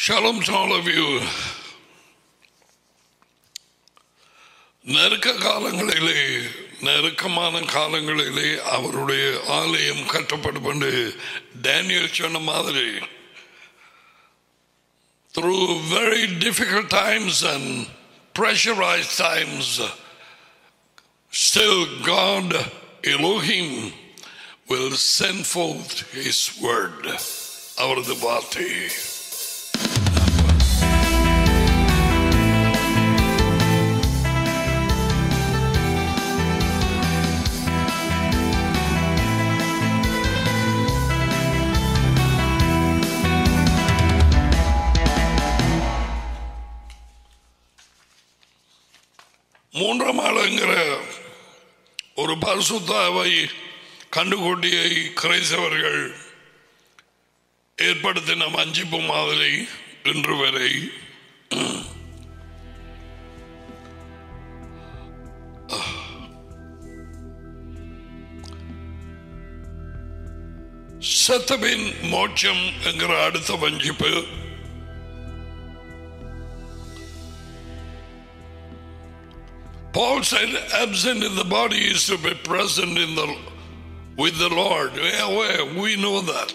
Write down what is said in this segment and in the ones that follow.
Shalom to all of you. நெருக்க காலங்களிலே நெருக்கமான காலங்களிலே அவருடைய ஆலயம் கட்டப்படும் என்று டேனியல் சொன்ன மாதிரி through very difficult times and pressurized times still God Elohim will send forth his word அவரது வார்த்தை மூன்றாம் ஆளுங்கிற ஒரு பரிசுத்தாவை கண்டுகொட்டியை கிரைசவர்கள் ஏற்படுத்தின வஞ்சிப்பு மாதிரி இன்று வரை சத்தபின் மோட்சம் என்கிற அடுத்த வஞ்சிப்பு Paul said, absent in the body is to be present in the with the Lord. Yeah, well, we know that.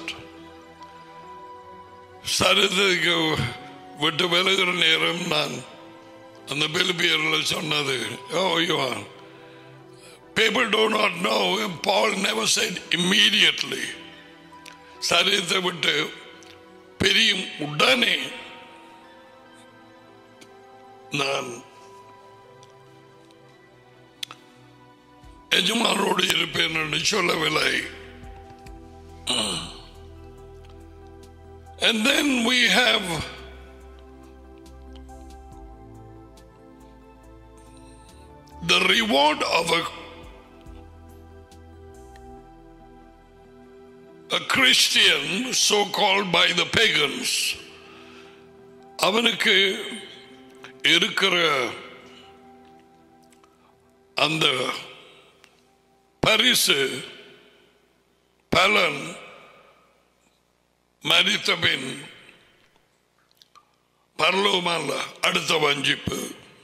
சரிதற்கு விட்டு விலகிற நேரம் நான் அந்த பிலிப்பியரில் சொன்னது ஓ யுவான் people do not know Paul never said immediately சரீரத்தை விட்டு பெரியும் உடனே நான் எஜமானோடு இருப்பேன் என்று சொல்லவில்லை And then we have the reward of a a Christian so called by the pagans அவனுக்கு இருக்கிற அந்த பரிசு பலன் மரித்த பின் பரலோமல்ல அடுத்த வஞ்சிப்பு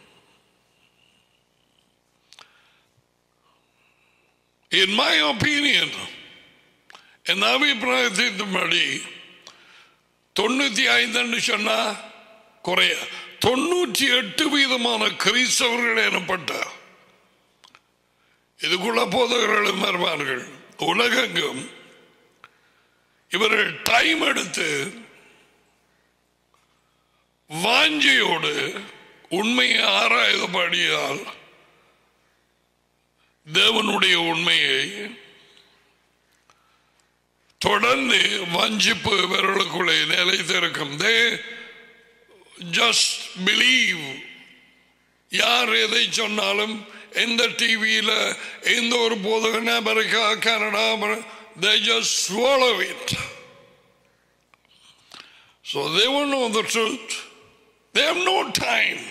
In my opinion, என் அபிப்பிராயத்தின்படி தொண்ணூத்தி ஐந்து சொன்னா குறைய தொண்ணூற்றி எட்டு வீதமான கிறிஸ்தவர்கள் எனப்பட்ட இதுக்குள்ள போதகர்களும் வருவார்கள் உலகெங்கும் இவர்கள் டைம் எடுத்து வாஞ்சியோடு உண்மையை ஆராயப்படியால் தேவனுடைய உண்மையை தொடர்ந்து வஞ்சிப்பு இவர்களுக்குள்ளே நிலைத்திருக்கும் தே ஜஸ்ட் பிலீவ் யார் எதை சொன்னாலும் எந்த டிவியில் எந்த ஒரு போதகன் America Canada they just swallow it. So they won't know the truth. They have no time.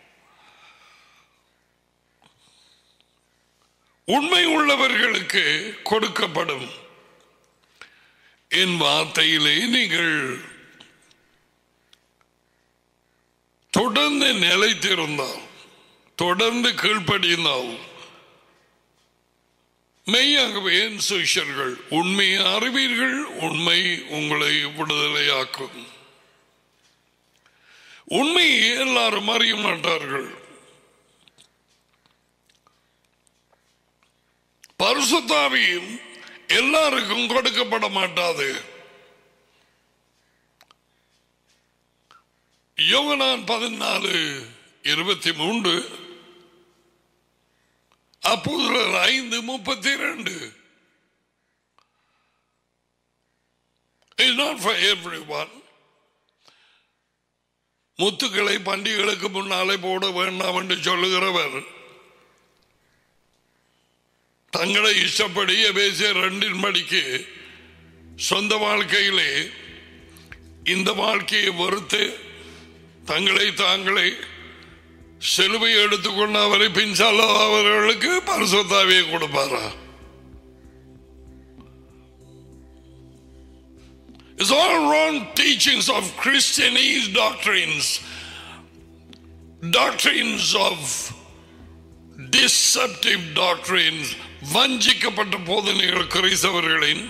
உண்மை உள்ளவர்களுக்கு கொடுக்கப்படும் என் வார்த்தையிலே நீங்கள் தொடர்ந்து நிலைத்திருந்தால் தொடர்ந்து கீழ்ப்படிந்தால் மெய்யாகவே என் சிஷர்கள் உண்மையை அறிவீர்கள் உண்மை உங்களை விடுதலையாக்கும் உண்மையை எல்லாரும் அறிய மாட்டார்கள் பரிசுத்தாவியும் எல்லாருக்கும் கொடுக்கப்பட மாட்டாது யோகனான் பதினாலு இருபத்தி மூன்று அப்போது ஐந்து முப்பத்தி ரெண்டு is not for everyone முத்துக்களை பண்டிகைகளுக்கு முன்னாலே போட வேண்டாம் என்று சொல்லுகிறவர் தங்களை இஷ்டப்படி பேசிய ரெண்டின் படிக்கு சொந்த வாழ்க்கையிலே இந்த வாழ்க்கையை வெறுத்து தங்களை தாங்களே செலுவை எடுத்துக்கொண்டு அவரை பின் அவர்களுக்கு பரிசுத்தாவியை கொடுப்பாரா It's all wrong teachings of Christianese doctrines, doctrines of deceptive doctrines, வஞ்சிக்கப்பட்ட போதனைகள் கிறிஸ்தவர்களின்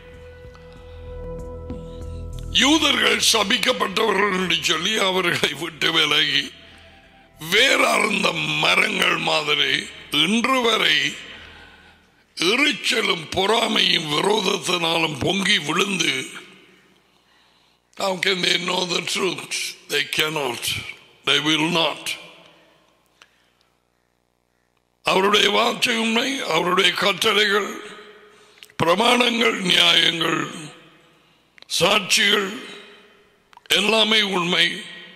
யூதர்கள் சபிக்கப்பட்டவர்கள் என்று சொல்லி அவர்களை விட்டு விலகி வேறார்ந்த மரங்கள் மாதிரி இன்று வரை எரிச்சலும் பொறாமையும் விரோதத்தினாலும் பொங்கி விழுந்து How can they know the truth? They cannot. They will not. அவருடைய வார்த்தை உண்மை அவருடைய கட்டளைகள் பிரமாணங்கள் நியாயங்கள் சாட்சிகள் எல்லாமே உண்மை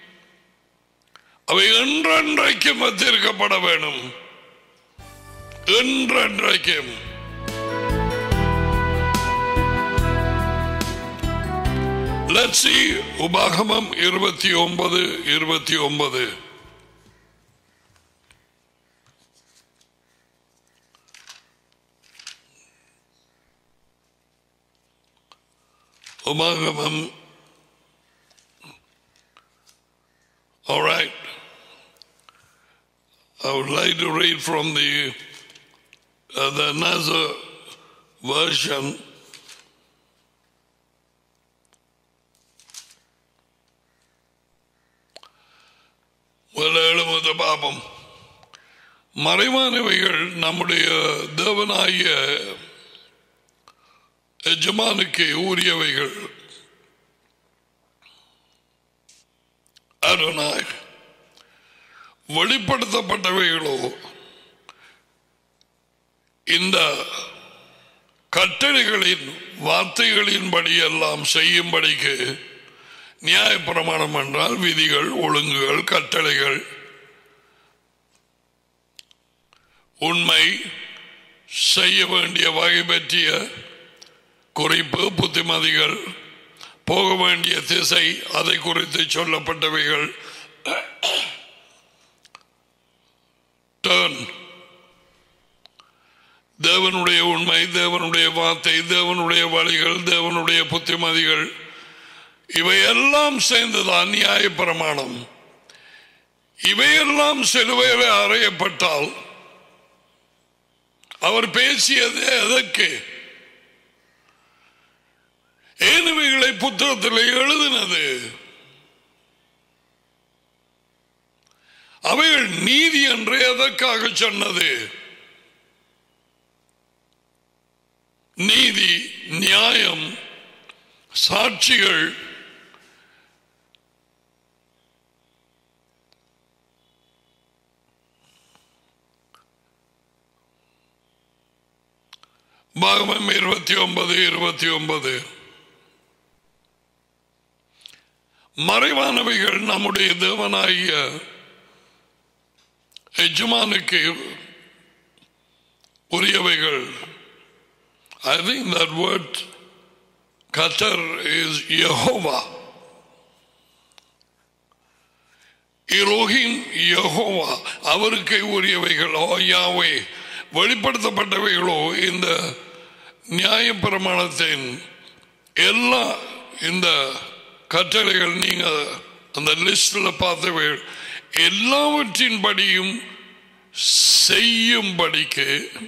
அவை என்றென்றைக்கும் வத்திருக்கப்பட வேணும் என்றென்றைக்கும் Let's see உபாகமம் இருபத்தி ஒன்பது இருபத்தி ஒன்பது உபாகமம் All right. I would like to read from the uh, the Nazar version. முதல்ல எழுபது பாபம் மறைவானவைகள் நம்முடைய தேவனாகிய எஜமானுக்கு உரியவைகள் அருணாய் வெளிப்படுத்தப்பட்டவைகளோ இந்த கட்டளைகளின் வார்த்தைகளின்படி எல்லாம் செய்யும்படிக்கு நியாயப்பிரமாணம் என்றால் விதிகள் ஒழுங்குகள் கட்டளைகள் உண்மை செய்ய வேண்டிய வகை பற்றிய குறிப்பு புத்திமதிகள் போக வேண்டிய திசை அதை குறித்து சொல்லப்பட்டவைகள் டர்ன் தேவனுடைய உண்மை தேவனுடைய வார்த்தை தேவனுடைய வழிகள் தேவனுடைய புத்திமதிகள் இவையெல்லாம் சேர்ந்துதான் நியாய பிரமாணம் இவையெல்லாம் சிலுவையில் அறையப்பட்டால் அவர் பேசியது எதற்கு ஏனுவைகளை புத்தகத்தில் எழுதினது அவைகள் நீதி என்று எதற்காக சொன்னது நீதி நியாயம் சாட்சிகள் பாகமம் இருபத்தி ஒன்பது இருபத்தி ஒன்பது மறைவானவைகள் நம்முடைய தேவனாகிய எஜமானுக்கு உரியவைகள் I think that word Qatar is Jehovah. இரோஹிம் Jehovah அவருக்கு உரியவைகள் ஓ யாவே வெளிப்படுத்தப்பட்டவைகளோ இந்த நியாயப்பிரமாணத்தின் எல்லா இந்த கட்டளைகள் நீங்க அந்த லிஸ்டில் பார்த்தவைகள் எல்லாவற்றின் படியும் செய்யும்படிக்கு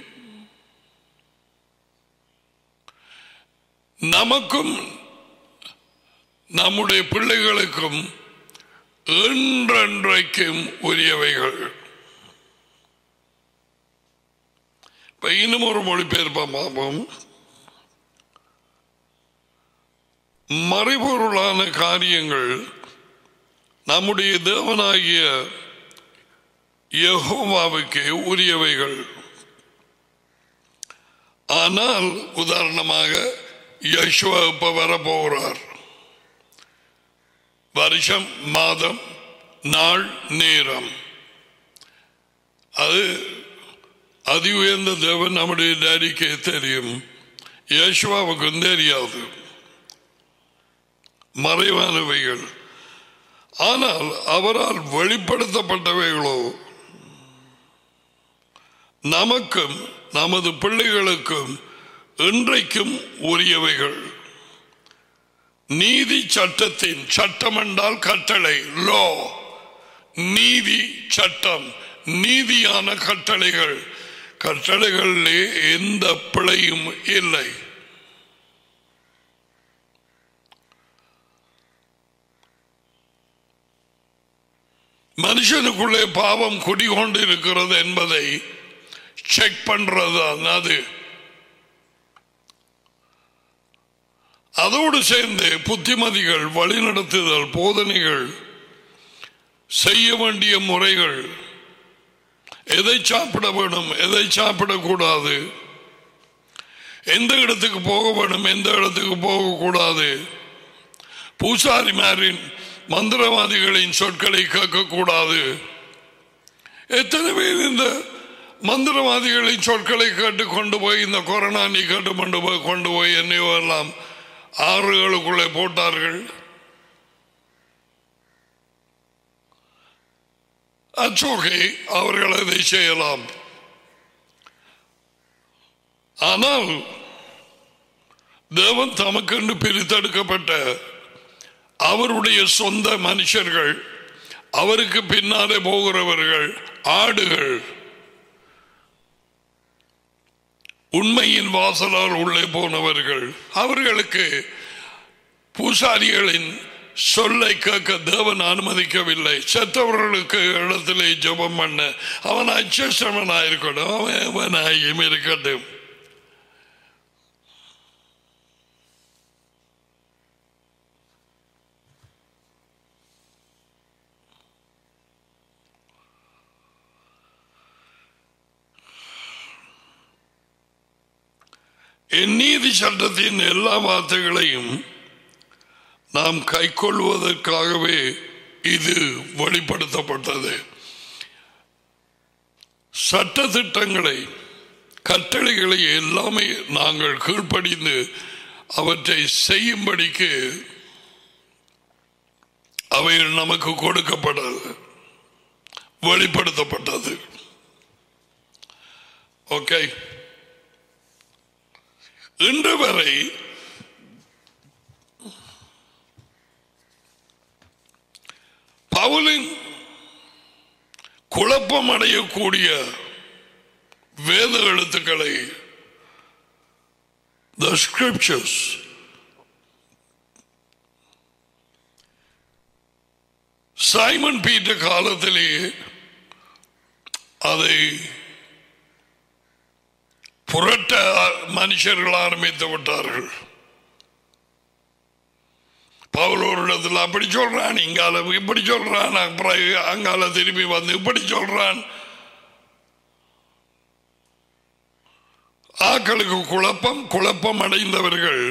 நமக்கும் நம்முடைய பிள்ளைகளுக்கும் என்றென்றைக்கும் உரியவைகள் இப்ப இன்னும் ஒரு மொழிபெயர்ப்பம் பார்ப்போம் மறைபொருளான காரியங்கள் நம்முடைய தேவனாகிய யெகோவாவுக்கு உரியவைகள் ஆனால் உதாரணமாக யஷ்வா இப்ப வரப்போகிறார் வருஷம் மாதம் நாள் நேரம் அது அதி உயர்ந்த தேவன் நம்முடைய டேடிக்கு தெரியும் யேசுவாவுக்கும் தெரியாது மறைவானவைகள் ஆனால் அவரால் வெளிப்படுத்தப்பட்டவைகளோ நமக்கும் நமது பிள்ளைகளுக்கும் இன்றைக்கும் உரியவைகள் நீதி சட்டத்தின் சட்டம் என்றால் கட்டளை லோ நீதி சட்டம் நீதியான கட்டளைகள் கட்டளைகளிலே எந்த பிழையும் இல்லை மனுஷனுக்குள்ளே பாவம் குடிகொண்டு இருக்கிறது என்பதை செக் பண்றது அது அதோடு சேர்ந்து புத்திமதிகள் வழிநடத்துதல் போதனைகள் செய்ய வேண்டிய முறைகள் எதை சாப்பிட வேணும் எதை சாப்பிடக்கூடாது எந்த இடத்துக்கு போக வேணும் எந்த இடத்துக்கு போகக்கூடாது பூசாரிமாரின் மந்திரவாதிகளின் சொற்களை கேட்கக்கூடாது எத்தனை பேர் இந்த மந்திரவாதிகளின் சொற்களை கேட்டு கொண்டு போய் இந்த கொரோனா நீ கேட்டு கொண்டு போய் கொண்டு போய் என்னையோ எல்லாம் ஆறுகளுக்குள்ளே போட்டார்கள் அச்சோகை அவர்கள் அதை செய்யலாம் ஆனால் தேவன் தமக்கென்று பிரித்தெடுக்கப்பட்ட அவருடைய சொந்த மனுஷர்கள் அவருக்கு பின்னாலே போகிறவர்கள் ஆடுகள் உண்மையின் வாசலால் உள்ளே போனவர்கள் அவர்களுக்கு பூசாரிகளின் சொல்லை கேட்க தேவன் அனுமதிக்கவில்லை செத்தவர்களுக்கு இடத்திலே ஜெபம் பண்ண அவன் அச்சமனாயிருக்கட்டும் அவன் அவனாயும் இருக்கட்டும் என் நீதி சட்டத்தின் எல்லா வார்த்தைகளையும் நாம் கைக்கொள்வதற்காகவே இது வெளிப்படுத்தப்பட்டது சட்ட திட்டங்களை கட்டளைகளை எல்லாமே நாங்கள் கீழ்ப்படிந்து அவற்றை செய்யும்படிக்கு அவைகள் நமக்கு கொடுக்கப்பட்டது வெளிப்படுத்தப்பட்டது ஓகே இன்று வரை பவுலின் குழப்பம் அடையக்கூடிய வேத எழுத்துக்களை the scriptures சைமன் பீட்டர் காலத்திலேயே அதை புரட்ட மனுஷர்கள் ஆரம்பித்து விட்டார்கள் பவுல் ஒரு இடத்துல அப்படி சொல்றான் இங்கால இப்படி சொல்றான் அப்புறம் அங்கால திரும்பி வந்து இப்படி சொல்றான் ஆக்களுக்கு குழப்பம் குழப்பம் அடைந்தவர்கள்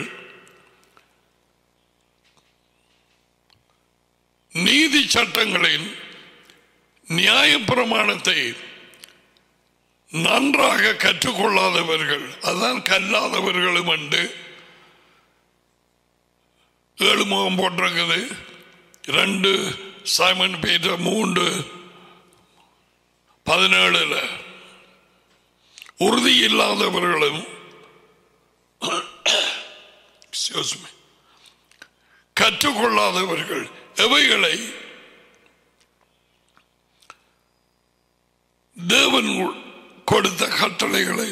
நீதி சட்டங்களின் நியாய பிரமாணத்தை நன்றாக கற்றுக்கொள்ளாதவர்கள் அதான் கல்லாதவர்களும் உண்டு ஏழு முகம் போட்டிருக்குது ரெண்டு சைமன் பீட்டர் மூன்று பதினேழுல உறுதி இல்லாதவர்களும் Excuse me. கற்றுக்கொள்ளாதவர்கள் எவைகளை தேவன் கொடுத்த கட்டளைகளை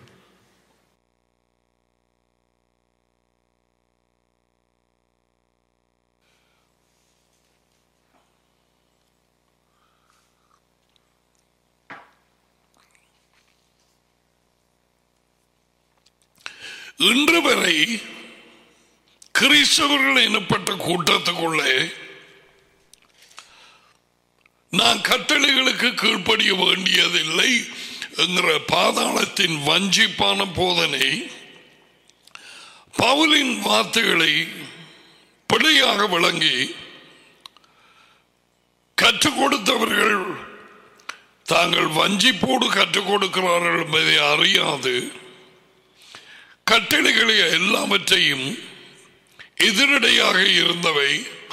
இன்று வரை கிறிஸ்தவர்கள் எனப்பட்ட கூட்டத்துக்குள்ளே நான் கட்டளைகளுக்கு கீழ்ப்படிய வேண்டியதில்லை என்கிற பாதாளத்தின் வஞ்சிப்பான போதனை பவுலின் வார்த்தைகளை பிழையாக விளங்கி கற்றுக் கொடுத்தவர்கள் தாங்கள் வஞ்சிப்போடு கற்றுக் கொடுக்கிறார்கள் என்பதை அறியாது கட்டளைகளை எல்லாவற்றையும் எதிரடையாக இருந்தவை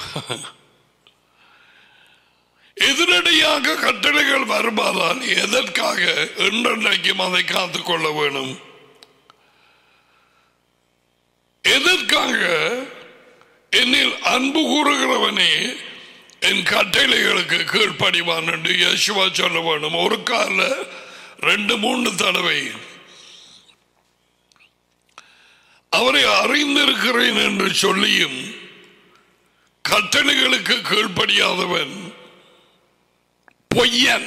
எதிரடியாக கட்டளைகள் வருமானால் எதற்காக என்றென்றைக்கும் அதை காத்துக்கொள்ள வேணும் எதற்காக என்னில் அன்பு கூறுகிறவனே என் கட்டளைகளுக்கு கீழ்ப்படிவான் என்று யேசுவா சொல்ல வேண்டும் ஒரு கால ரெண்டு மூணு தடவை அவரை அறிந்திருக்கிறேன் என்று சொல்லியும் கட்டளைகளுக்கு கீழ்ப்படியாதவன் பொய்யன்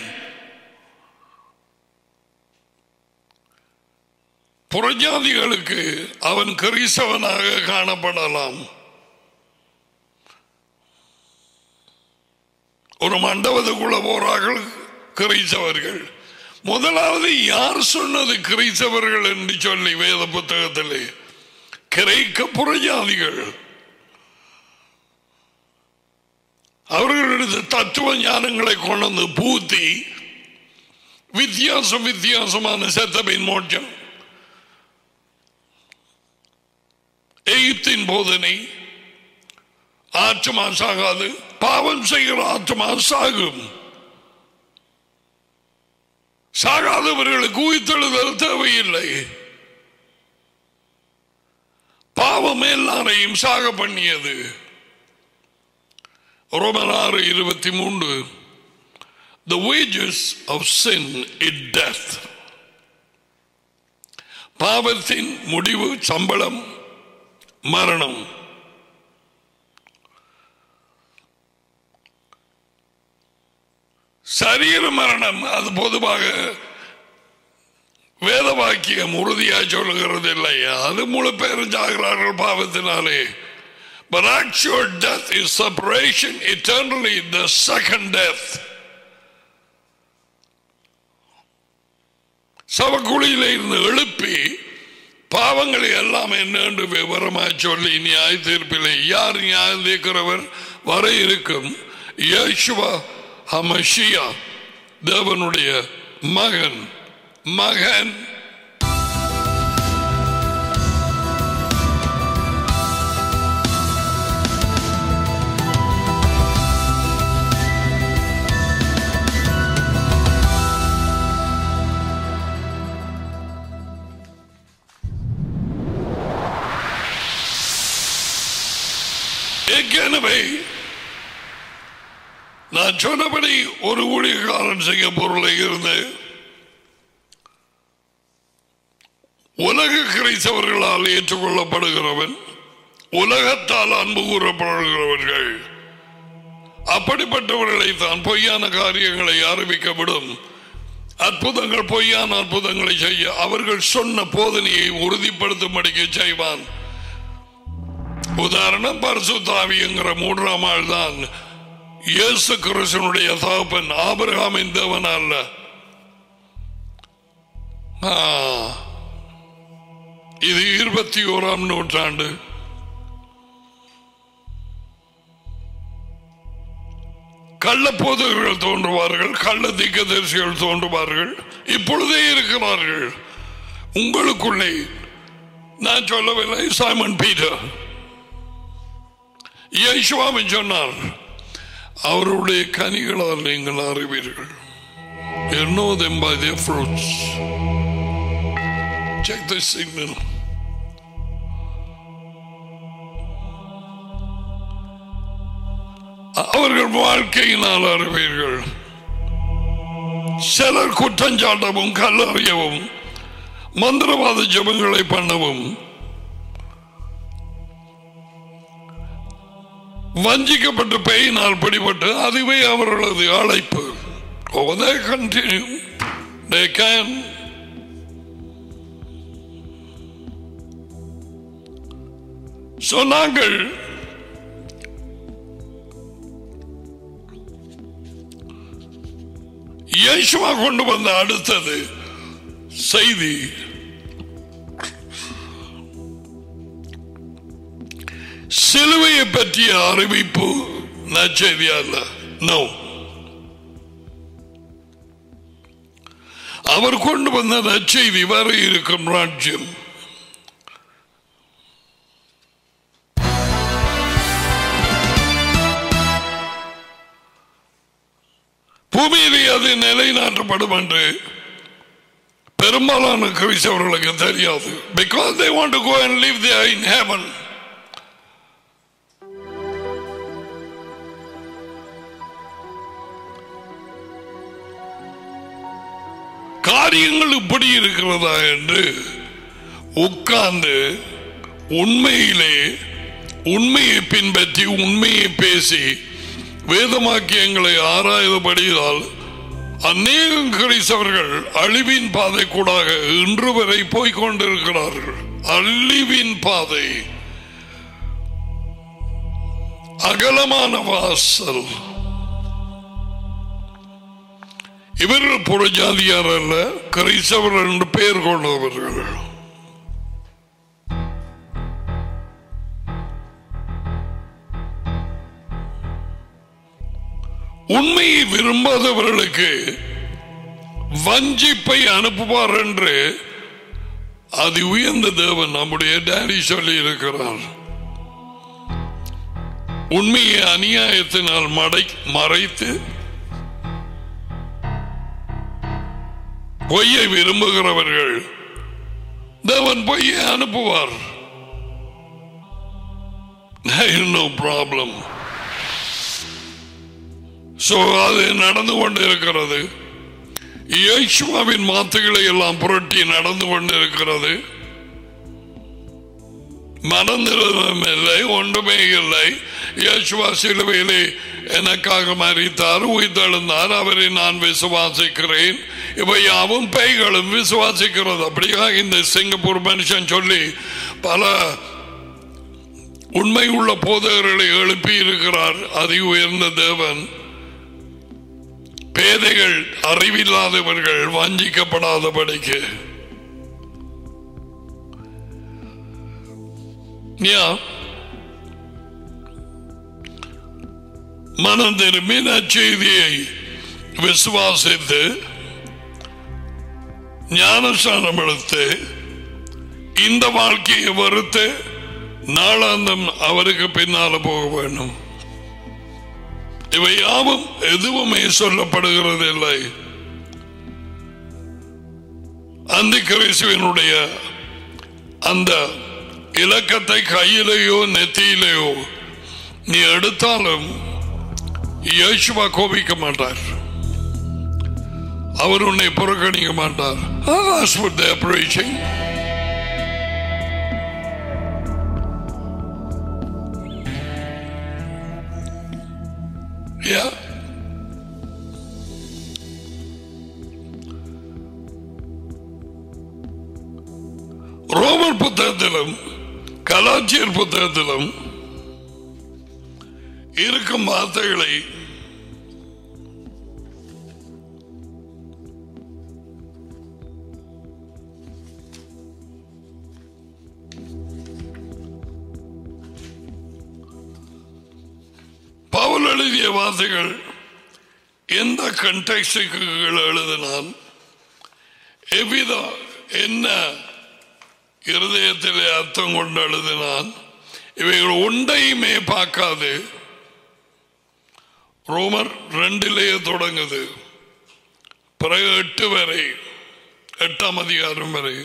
புறஜாதிகளுக்கு அவன் கிறிஸ்தவனாக காணப்படலாம் ஒரு மண்டபத்துக்குள்ள போறார்கள் கிறிஸ்தவர்கள் முதலாவது யார் சொன்னது கிறிஸ்தவர்கள் என்று சொல்லி வேத புத்தகத்திலே கிரைக்க புறஜாதிகள் அவர்களுடைய தத்துவ ஞானங்களை கொண்டு வந்து பூத்தி வித்தியாசம் வித்தியாசமான செத்தபின் மோட்சம் எகிப்தின் போதனை ஆத்மா சாகாது பாவம் செய்கிற ஆத்மா சாகும் சாகாதவர்களுக்கு உயிர்த்தெழுதல் தேவையில்லை பாவம் எல்லாரையும் சாக பண்ணியது ரோமன் ஆறு இருபத்தி மூன்று The wages of sin is death. பாவத்தின் முடிவு சம்பளம் மரணம் சரீர மரணம் அது பொதுவாக வேத வாக்கியம் உறுதியாக சொல்லுகிறது இல்லை அது முழு பேரும் சாகிறார்கள் பாவத்தினாலே But actual death is separation eternally, the second death. சவக்குழியில இருந்து எழுப்பி பாவங்களை எல்லாம் என்னென்று விவரமாய் சொல்லி நியாய தீர்ப்பிலே யார் நியாயம் தீர்க்கிறவர் வர இருக்கும் யேசுவா ஹமஷியா தேவனுடைய மகன் மகன் ஏற்கனவே நான் சொன்னபடி ஒரு ஊழியக்காரன் சிங்கப்பூரில் இருந்து உலக கிரைத்தவர்களால் ஏற்றுக்கொள்ளப்படுகிறவன் உலகத்தால் அன்பு கூறப்படுகிறவர்கள் அப்படிப்பட்டவர்களை தான் பொய்யான காரியங்களை அறிவிக்கப்படும் அற்புதங்கள் பொய்யான அற்புதங்களை செய்ய அவர்கள் சொன்ன போதனையை உறுதிப்படுத்தும்படிக்கு செய்வான் உதாரணம் பரிசுத்தாவிங்கிற மூன்றாம் ஆள் தான் இயேசு கிறிஸ்தனுடைய தகப்பன் ஆபிரகாமின் தேவன் அல்ல ஆ, இது இருபத்தி ஓராம் நூற்றாண்டு கள்ள போதகர்கள் தோன்றுவார்கள் கள்ள திக்கதரிசிகள் தோன்றுவார்கள் இப்பொழுதே இருக்கிறார்கள் உங்களுக்குள்ளே நான் சொல்லவில்லை சாய்மன் பீட்டர் யேசுவாமி சொன்னார் அவருடைய கனிகளால் நீங்கள் அறிவீர்கள் You know them by their fruits. Check the signal. அவர்கள் வாழ்க்கையினால் அறிவீர்கள் சிலர் குற்றஞ்சாட்டவும் கல்லறியவும் மந்திரவாத ஜபங்களை பண்ணவும் வஞ்சிக்கப்பட்டு பெயினால் பிடிபட்டு அதுவே அவர்களது அழைப்பு Oh, they continue. They can. So நாங்கள் இயேசுவா கொண்டு வந்த அடுத்தது செய்தி சிலுவையை பற்றிய அறிவிப்பு நச்செய்தி அல்ல நோ அவர் கொண்டு வந்த நச்செய்தி வர இருக்கும் ராஜ்யம் பூமியிலே அது நிலைநாட்டப்படும் என்று பெரும்பாலான கிறிஸ்தவர்களுக்கு தெரியாது because they want to go and live there in heaven காரியங்கள் இப்படி இருக்கிறதா என்று உட்கார்ந்து உண்மையிலே உண்மையை பின்பற்றி உண்மையை பேசி வேதமாக்கியங்களை ஆராய்ந்தபடியால் அநேகம் கிறிஸ்தவர்கள் அழிவின் பாதை கூடாக இன்று வரை போய்க் கொண்டிருக்கிறார்கள் அழிவின் பாதை அகலமான வாசல் இவர்கள் புறஜாதியார் அல்ல கிறிஸ்தவர்கள் என்று பெயர் கொண்டவர்கள் உண்மையை விரும்பாதவர்களுக்கு வஞ்சிப்பை அனுப்புவார் என்று அது உயர்ந்த தேவன் நம்முடைய டேடி சொல்லி இருக்கிறார் உண்மையை அநியாயத்தினால் மடை மறைத்து பொய்யை விரும்புகிறவர்கள் தேவன் பொய்யை அனுப்புவார் நோ ப்ராப்ளம் சோ அது நடந்து கொண்டிருக்கிறது இயேசுவாவின் வார்த்தைகளை எல்லாம் புரட்டி நடந்து கொண்டிருக்கிறது மனநிலம் இல்லை ஒன்றுமே இல்லை இயேசுவா சிலுவையிலே எனக்காக மறித்தார் உயிர்த்தெழுந்தார் அவரை நான் விசுவாசிக்கிறேன் இவை யாவும் பேய்களும் விசுவாசிக்கிறது அப்படியா இந்த சிங்கப்பூர் மனுஷன் சொல்லி பல உண்மை உள்ள போதகர்களை எழுப்பி இருக்கிறார் அதி உயர்ந்த தேவன் பேதைகள் அறிவில்லாதவர்கள் வஞ்சிக்கப்படாதபடிக்கு Yeah. மனம் திரும்பி நற்செய்தியை விசுவாசித்து ஞானஸ்தானம் எடுத்து இந்த வாழ்க்கையை வெறுத்து நாளாந்தம் அவருக்கு பின்னால போக வேண்டும் இவை யாவும் எதுவுமே சொல்லப்படுகிறது இல்லை அந்த கிறிஸ்துவனுடைய அந்த இலக்கத்தை கையிலேயோ நெத்தியிலேயோ நீ எடுத்தாலும் இயேசுவா கோபிக்க மாட்டார் அவர் உன்னை புறக்கணிக்க மாட்டார் That's what they're preaching. Yeah. ரோமர் புத்தகத்திலும் கலாச்சியர் புத்தகத்திலும் இருக்கும் வார்த்தைகளை பவுல் எழுதிய வார்த்தைகள் எந்த கண்டெக்ஸ்டுக்கு எழுதினான் எவ்வித என்ன இருதயத்திலே அர்த்தம் கொண்டு எழுதினான் இவைகள் ஒன்றையுமே பார்க்காது ரோமர் ரெண்டிலேயே தொடங்குது பிறகு எட்டு வரை எட்டாம் அதிகாரம் வரை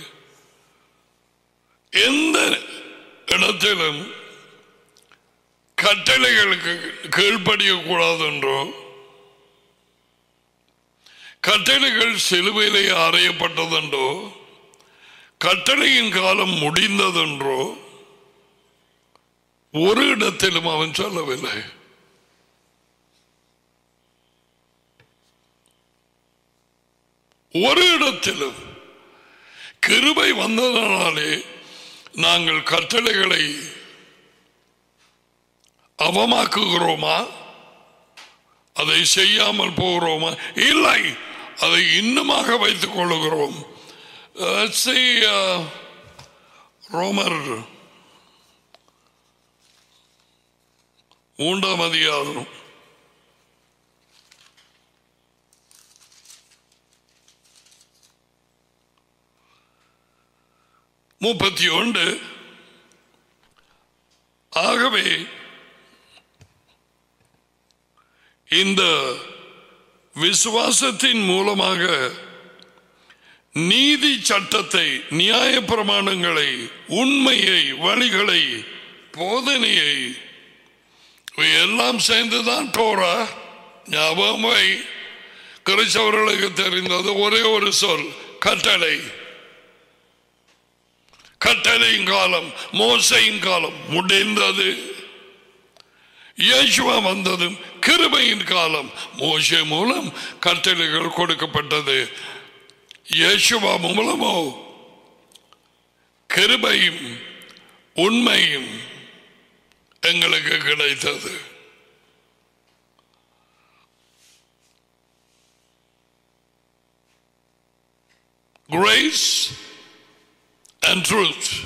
எந்த இடத்திலும் கட்டளைகளுக்கு கீழ்ப்படிய கூடாது என்றோ கட்டளைகள் சிலுவையிலே அறையப்பட்டதென்றோ கட்டளையின் காலம் முடிந்ததென்றோ ஒரு இடத்திலும் அவன் சொல்லவில்லை ஒரு இடத்திலும் கிருபை வந்ததனாலே நாங்கள் கட்டளைகளை அவமாக்குகிறோமா அதை செய்யாமல் போகிறோமா இல்லை அதை இன்னுமாக வைத்துக் கொள்ளுகிறோம் Let's see, uh, ரோமர் மூன்றாம் அதிகாரம் முப்பத்தி ஒன்று ஆகவே இந்த விசுவாசத்தின் மூலமாக நீதி சட்டத்தை நியாய பிரமாணங்களை உண்மையை வழிகளை போதனையை இவை எல்லாம் சேர்ந்துதான் டோரா ஞாபகம் வை கிறிஸ்தவர்களுக்கு தெரிந்தது ஒரே ஒரு சொல் கட்டளை கட்டளையின் காலம் மோசையின் காலம் முடிந்தது இயேசுவா வந்ததும் கிருபையின் காலம் மோசே மூலம் கட்டளைகள் கொடுக்கப்பட்டது இயேசுவா மூலமோ கிருபையும் உண்மையும் எங்களுக்கு கிடைத்தது grace and truth.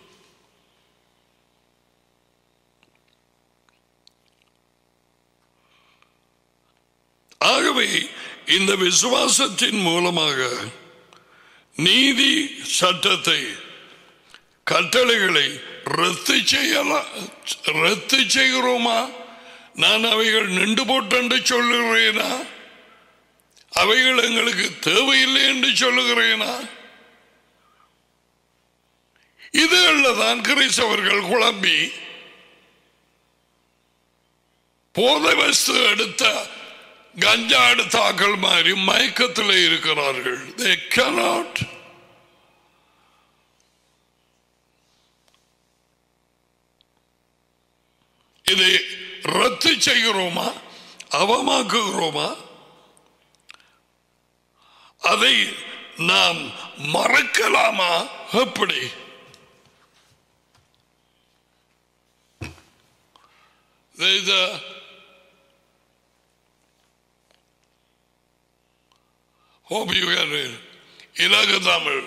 ஆகவே இந்த விசுவாசத்தின் மூலமாக நீதி சட்டத்தை கட்டளைகளை ரத்து செய்யலாம் ரத்து செய்கிறோமா நான் அவைகள் நின்று போட்டு சொல்லுகிறேனா அவைகள் எங்களுக்கு தேவையில்லை என்று சொல்லுகிறேனா இதுகளில் தான் கிறிஸ்தவர்கள் குழம்பி போதை வஸ்து எடுத்த கஞ்சா எடுத்தாக்கள் மாதிரி மயக்கத்தில் இருக்கிறார்கள் they cannot இதை ரத்து செய்கிறோமா அவமாக்குகிறோமா அதை நாம் மறக்கலாமா எப்படி There's a hope you get it. இலக Tamil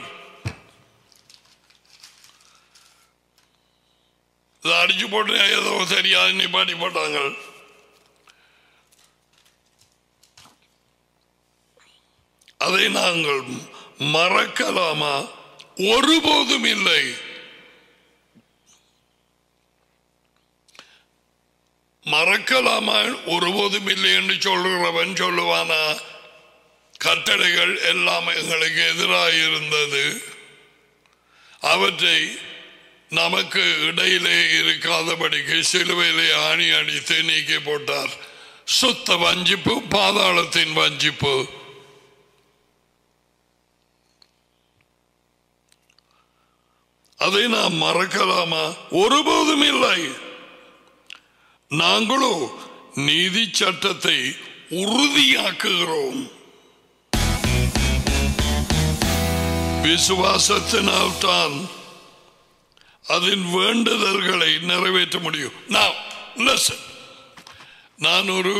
இதை அடிச்சு போட்டு ஏதோ சரியா நிப்பாட்டி போட்டாங்க அதை நாங்கள் மறக்கலாமா ஒருபோதும் இல்லை மறக்கலாமா ஒருபோதும் இல்லை என்று சொல்லுகிறவன் சொல்லுவானா கட்டளைகள் எல்லாம் எங்களுக்கு எதிராக இருந்தது அவற்றை நமக்கு இடையிலே இருக்காதபடிக்கு சிலுவையிலே ஆணி அடித்து நீக்கி போட்டார் சுத்த வஞ்சிப்பு பாதாளத்தின் வஞ்சிப்பு அதை நாம் மறக்கலாமா ஒருபோதும் இல்லை நாங்களோ நீதி சட்டத்தை உறுதியாக்குகிறோம் விசுவாசத்தினால் தான் அதன் வேண்டுதல்களை நிறைவேற்ற முடியும் Now, listen. நான் ஒரு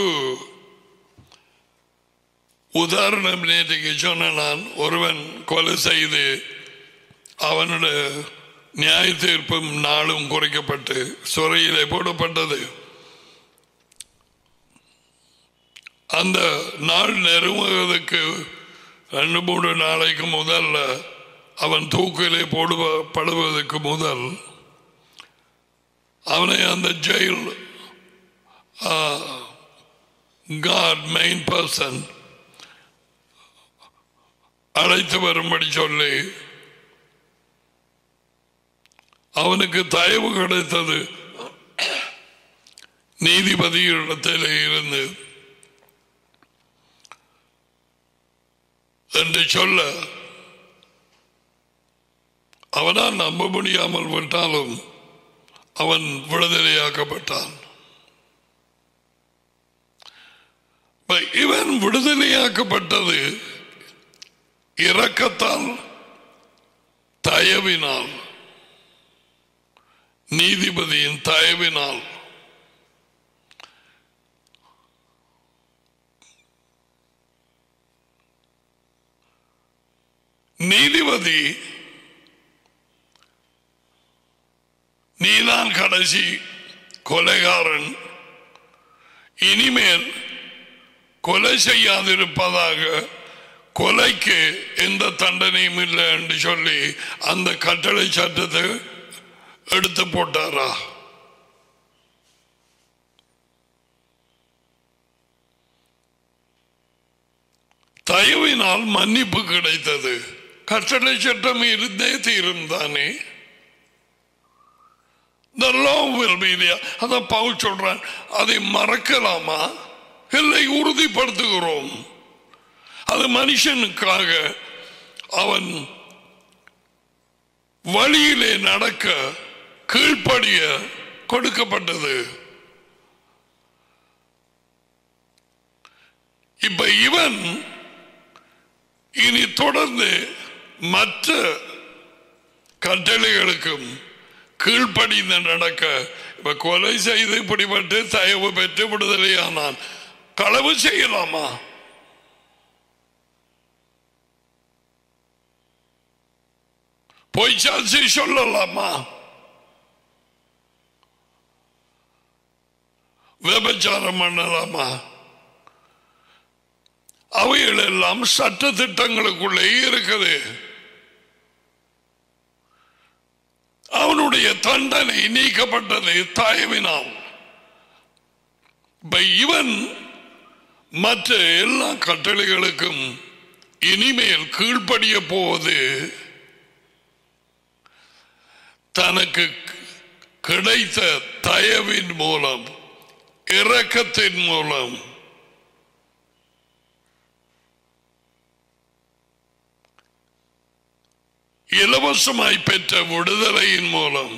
உதாரணம் நேற்றுக்கு சொன்ன நான் ஒருவன் கொலை செய்து அவனுடைய நியாய தீர்ப்பும் நாளும் குறைக்கப்பட்டு சுரையிலே போடப்பட்டது அந்த நாள் நெருங்குவதற்கு ரெண்டு மூணு நாளைக்கு முதல்ல அவன் தூக்கிலே போடுவதற்கு முதல் அவனை அந்த ஜெயில் காட் மெயின் பர்சன் அழைத்து வரும்படி சொல்லி அவனுக்கு தயவு கிடைத்தது நீதிபதியிடத்தில் இருந்து என்று சொல்ல அவனால் நம்ப முடியாமல் விட்டாலும் அவன் விடுதலையாக்கப்பட்டான் இவன் விடுதலையாக்கப்பட்டது இரக்கத்தால் தயவினால் நீதிபதியின் தயவினால் நீதிபதி நீதான் கடைசி கொலைகாரன் இனிமேல் கொலை செய்யாதிருப்பதாக கொலைக்கு எந்த தண்டனையும் இல்லை என்று சொல்லி அந்த கட்டளை சட்டத்தை எடுத்து போட்டாரா தயவினால் மன்னிப்பு கிடைத்தது கட்டளை சட்டம் இருந்தே தீரும் தானே The law will be there. அதான் பவுல் சொல்றான் அதை மறக்கலாமா இல்லை உறுதிப்படுத்துகிறோம் அது மனுஷனுக்காக அவன் வழியிலே நடக்க கீழ்ப்படிய கொடுக்கப்பட்டது இப்ப இவன் இனி தொடர்ந்து மற்ற கட்டளைகளுக்கும் கீழ்ப்படிந்து நடக்க இப்ப கொலை செய்து பிடிபட்டு தயவு பெற்று விடுதலையானான் களவு செய்யலாமா பொய் சாட்சி சொல்லலாமா விபச்சாரம் பண்ணலாமா அவைகள் எல்லாம் சட்ட திட்டங்களுக்குள்ளே இருக்குது அவனுடைய தண்டனை நீக்கப்பட்டது தயவினால் இப்ப இவன் மற்ற எல்லா கட்டளைகளுக்கும் இனிமேல் கீழ்ப்படிய போவது தனக்கு கிடைத்த தயவின் மூலம் இரக்கத்தின் மூலம் இலவசமாய் பெற்ற விடுதலையின் மூலம்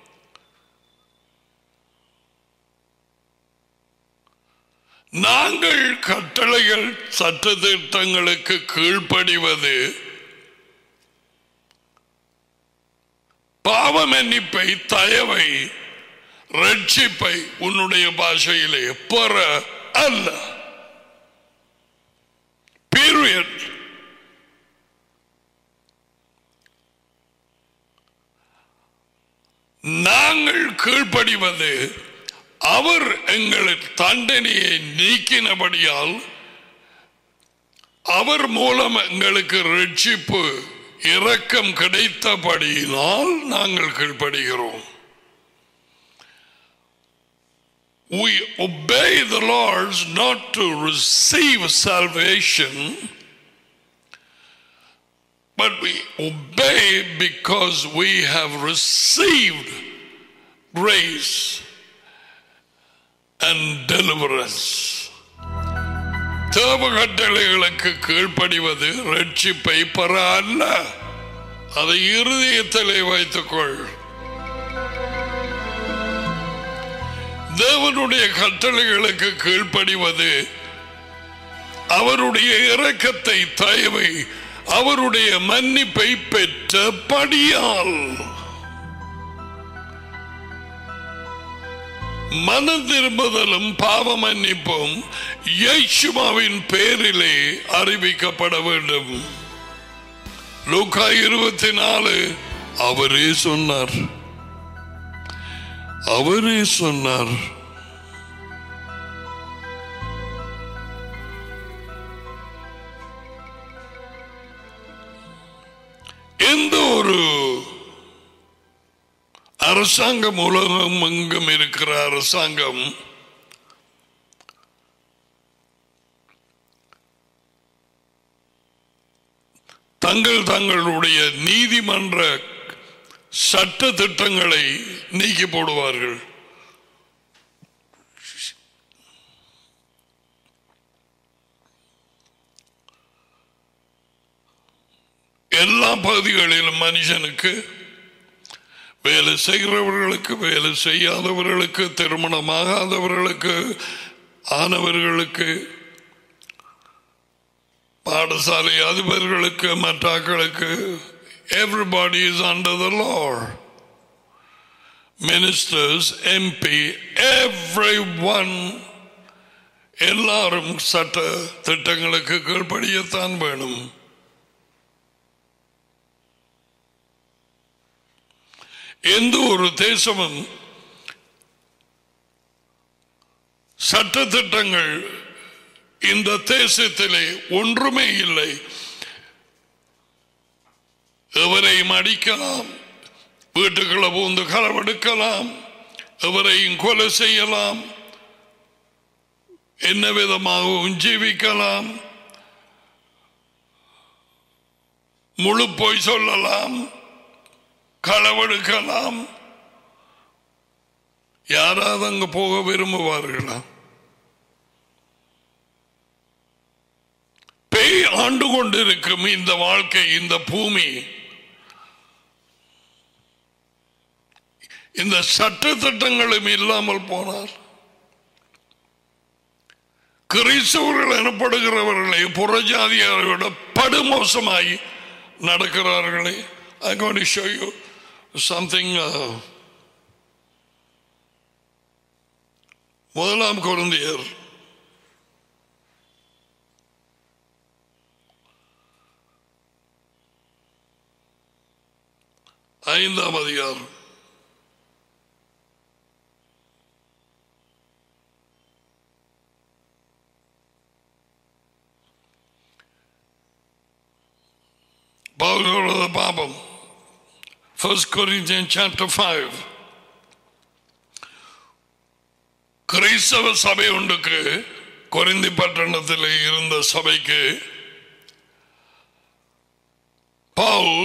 நாங்கள் கட்டளைகள் சட்டத்திட்டங்களுக்கு கீழ்ப்படிவது பாவ மன்னிப்பை தயவை ரட்சிப்பை உன்னுடைய பாஷையிலே பெற அல்ல பீரியட் நாங்கள் கீழ்ப்படிவது அவர் எங்கள் தண்டனையை நீக்கினபடியால் அவர் மூலம் எங்களுக்கு ரட்சிப்பு இரக்கம் கிடைத்தபடியினால் நாங்கள் கீழ்ப்படுகிறோம் We obey the Lord not to receive salvation, but we obey because we have received grace and deliverance. தேவ கட்டளைகளுக்கு கீழ்ப்படிவது ரட்சிப்பை பெற அல்ல அதை இருதயத்திலே வைத்துக்கொள் தேவனுடைய கட்டளைகளுக்கு கீழ்ப்படிவது அவருடைய இரக்கத்தை தயவை அவருடைய மன்னிப்பை பெற்ற படியால் மனம் திரும்புதலும் பாவ மன்னிப்பும் இயேசுமாவின் பேரிலே அறிவிக்கப்பட வேண்டும் லூக்கா இருபத்தி நாலு அவரே சொன்னார் அவரே சொன்னார் எந்த ஒரு அரசாங்கம் உலகம் எங்கும் இருக்கிற அரசாங்கம் தங்கள் தங்களுடைய நீதிமன்ற சட்ட திட்டங்களை நீக்கி போடுவார்கள் எல்லா பகுதிகளிலும் மனுஷனுக்கு வேலை செய்கிறவர்களுக்கு வேலை செய்யாதவர்களுக்கு திருமணமாகாதவர்களுக்கு ஆனவர்களுக்கு பாடசாலை அதிபர்களுக்கு மற்றாக்களுக்கு everybody is under the law ministers mp everyone எல்லாரும் சட்ட திட்டங்களுக்கு கீழ்ப்படியத்தான் வேணும் எந்த ஒரு தேசமும் சட்ட திட்டங்கள் இந்த தேசத்திலே ஒன்றுமே இல்லை எவரையும் அடிக்கலாம் வீட்டுக்குள்ள பூந்து களவெடுக்கலாம் எவரையும் கொலை செய்யலாம் என்ன விதமாகவும் ஜீவிக்கலாம் முழு போய் சொல்லலாம் களவெடுக்கலாம் யாராவது அங்க போக விரும்புவார்களா பேய் ஆண்டு கொண்டிருக்கும் இந்த வாழ்க்கை இந்த பூமி இந்த சட்ட திட்டங்களும் இல்லாமல் போனார் கிறிஸ்தவர்கள் எனப்படுகிறவர்களை புறஜாதியாரை விட படுமோசமாய் நடக்கிறார்களே I going to show you something uh, முதலாம் குழந்தையர் ஐந்தாம் அதிகாரம் பவுலோட பாபம் ஃபர்ஸ்ட் கொரிந்தியன் சாப்டர் ஃபைவ் கிறிஸ்தவ சபை ஒன்றுக்கு கொரிந்தி பட்டணத்தில் இருந்த சபைக்கு பவுல்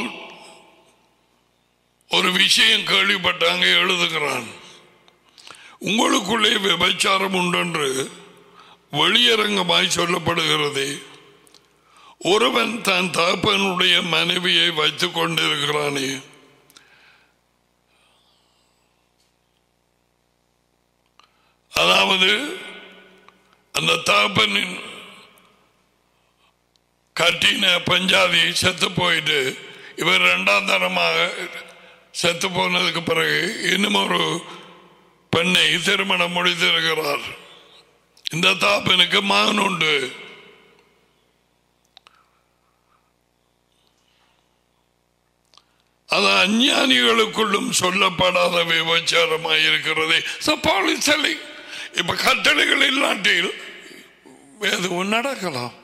ஒரு விஷயம் கேள்விப்பட்டாங்க எழுதுகிறான் உங்களுக்குள்ளே விபச்சாரம் உண்டென்று வெளியரங்கமாய் சொல்லப்படுகிறது ஒருவன் தன் தகப்பனுடைய மனைவியை வைத்துக் கொண்டிருக்கிறானே அதாவது அந்த தகப்பனின் கட்டின பஞ்சாதி செத்து போயிட்டு இவர் இரண்டாம் தரமாக செத்து போனதுக்கு பிறகு இன்னும் ஒரு பெண்ணை திருமணம் முடித்திருக்கிறார் இந்த தாப்பனுக்கு மகன் உண்டு அது அஞ்ஞானிகளுக்குள்ளும் சொல்லப்படாத விபச்சாரமாக இருக்கிறது சப்பாளி இப்ப கட்டளைகள் இல்லாட்டில் எதுவும் நடக்கலாம்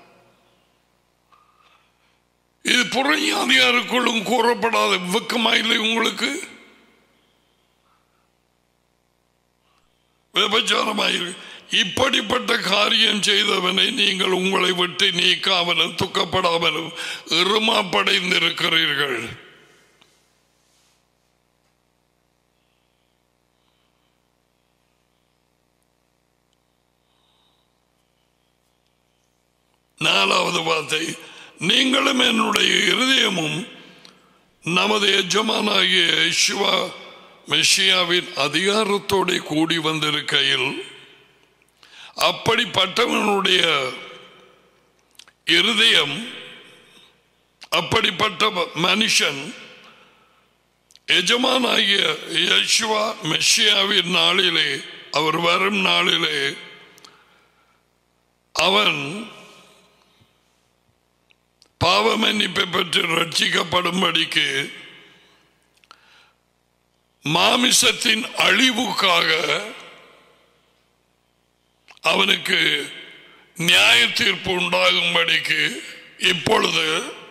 இது புறஞானியாருக்குள்ளும் கூறப்படாத வெக்கமா இல்லை உங்களுக்கு விபச்சாரமாயிரு இப்படிப்பட்ட காரியம் செய்தவனை நீங்கள் உங்களை விட்டு நீக்காமலும் துக்கப்படாமலும் இருமாப்படைந்திருக்கிறீர்கள் நாலாவது வார்த்தை நீங்களும் என்னுடைய இருதயமும் நமது எஜமானாகிய சிவா மெஷியாவின் அதிகாரத்தோட கூடி வந்திருக்கையில் அப்படிப்பட்டவனுடைய இருதயம் அப்படிப்பட்ட மனுஷன் எஜமானாகிய யசுவா மெஷியாவின் நாளிலே அவர் வரும் நாளிலே அவன் பாவ மன்னிப்பை பெற்று ரட்சிக்கப்படும்படிக்கு மாமிசத்தின் அழிவுக்காக அவனுக்கு நியாய தீர்ப்பு உண்டாகும்படிக்கு இப்பொழுது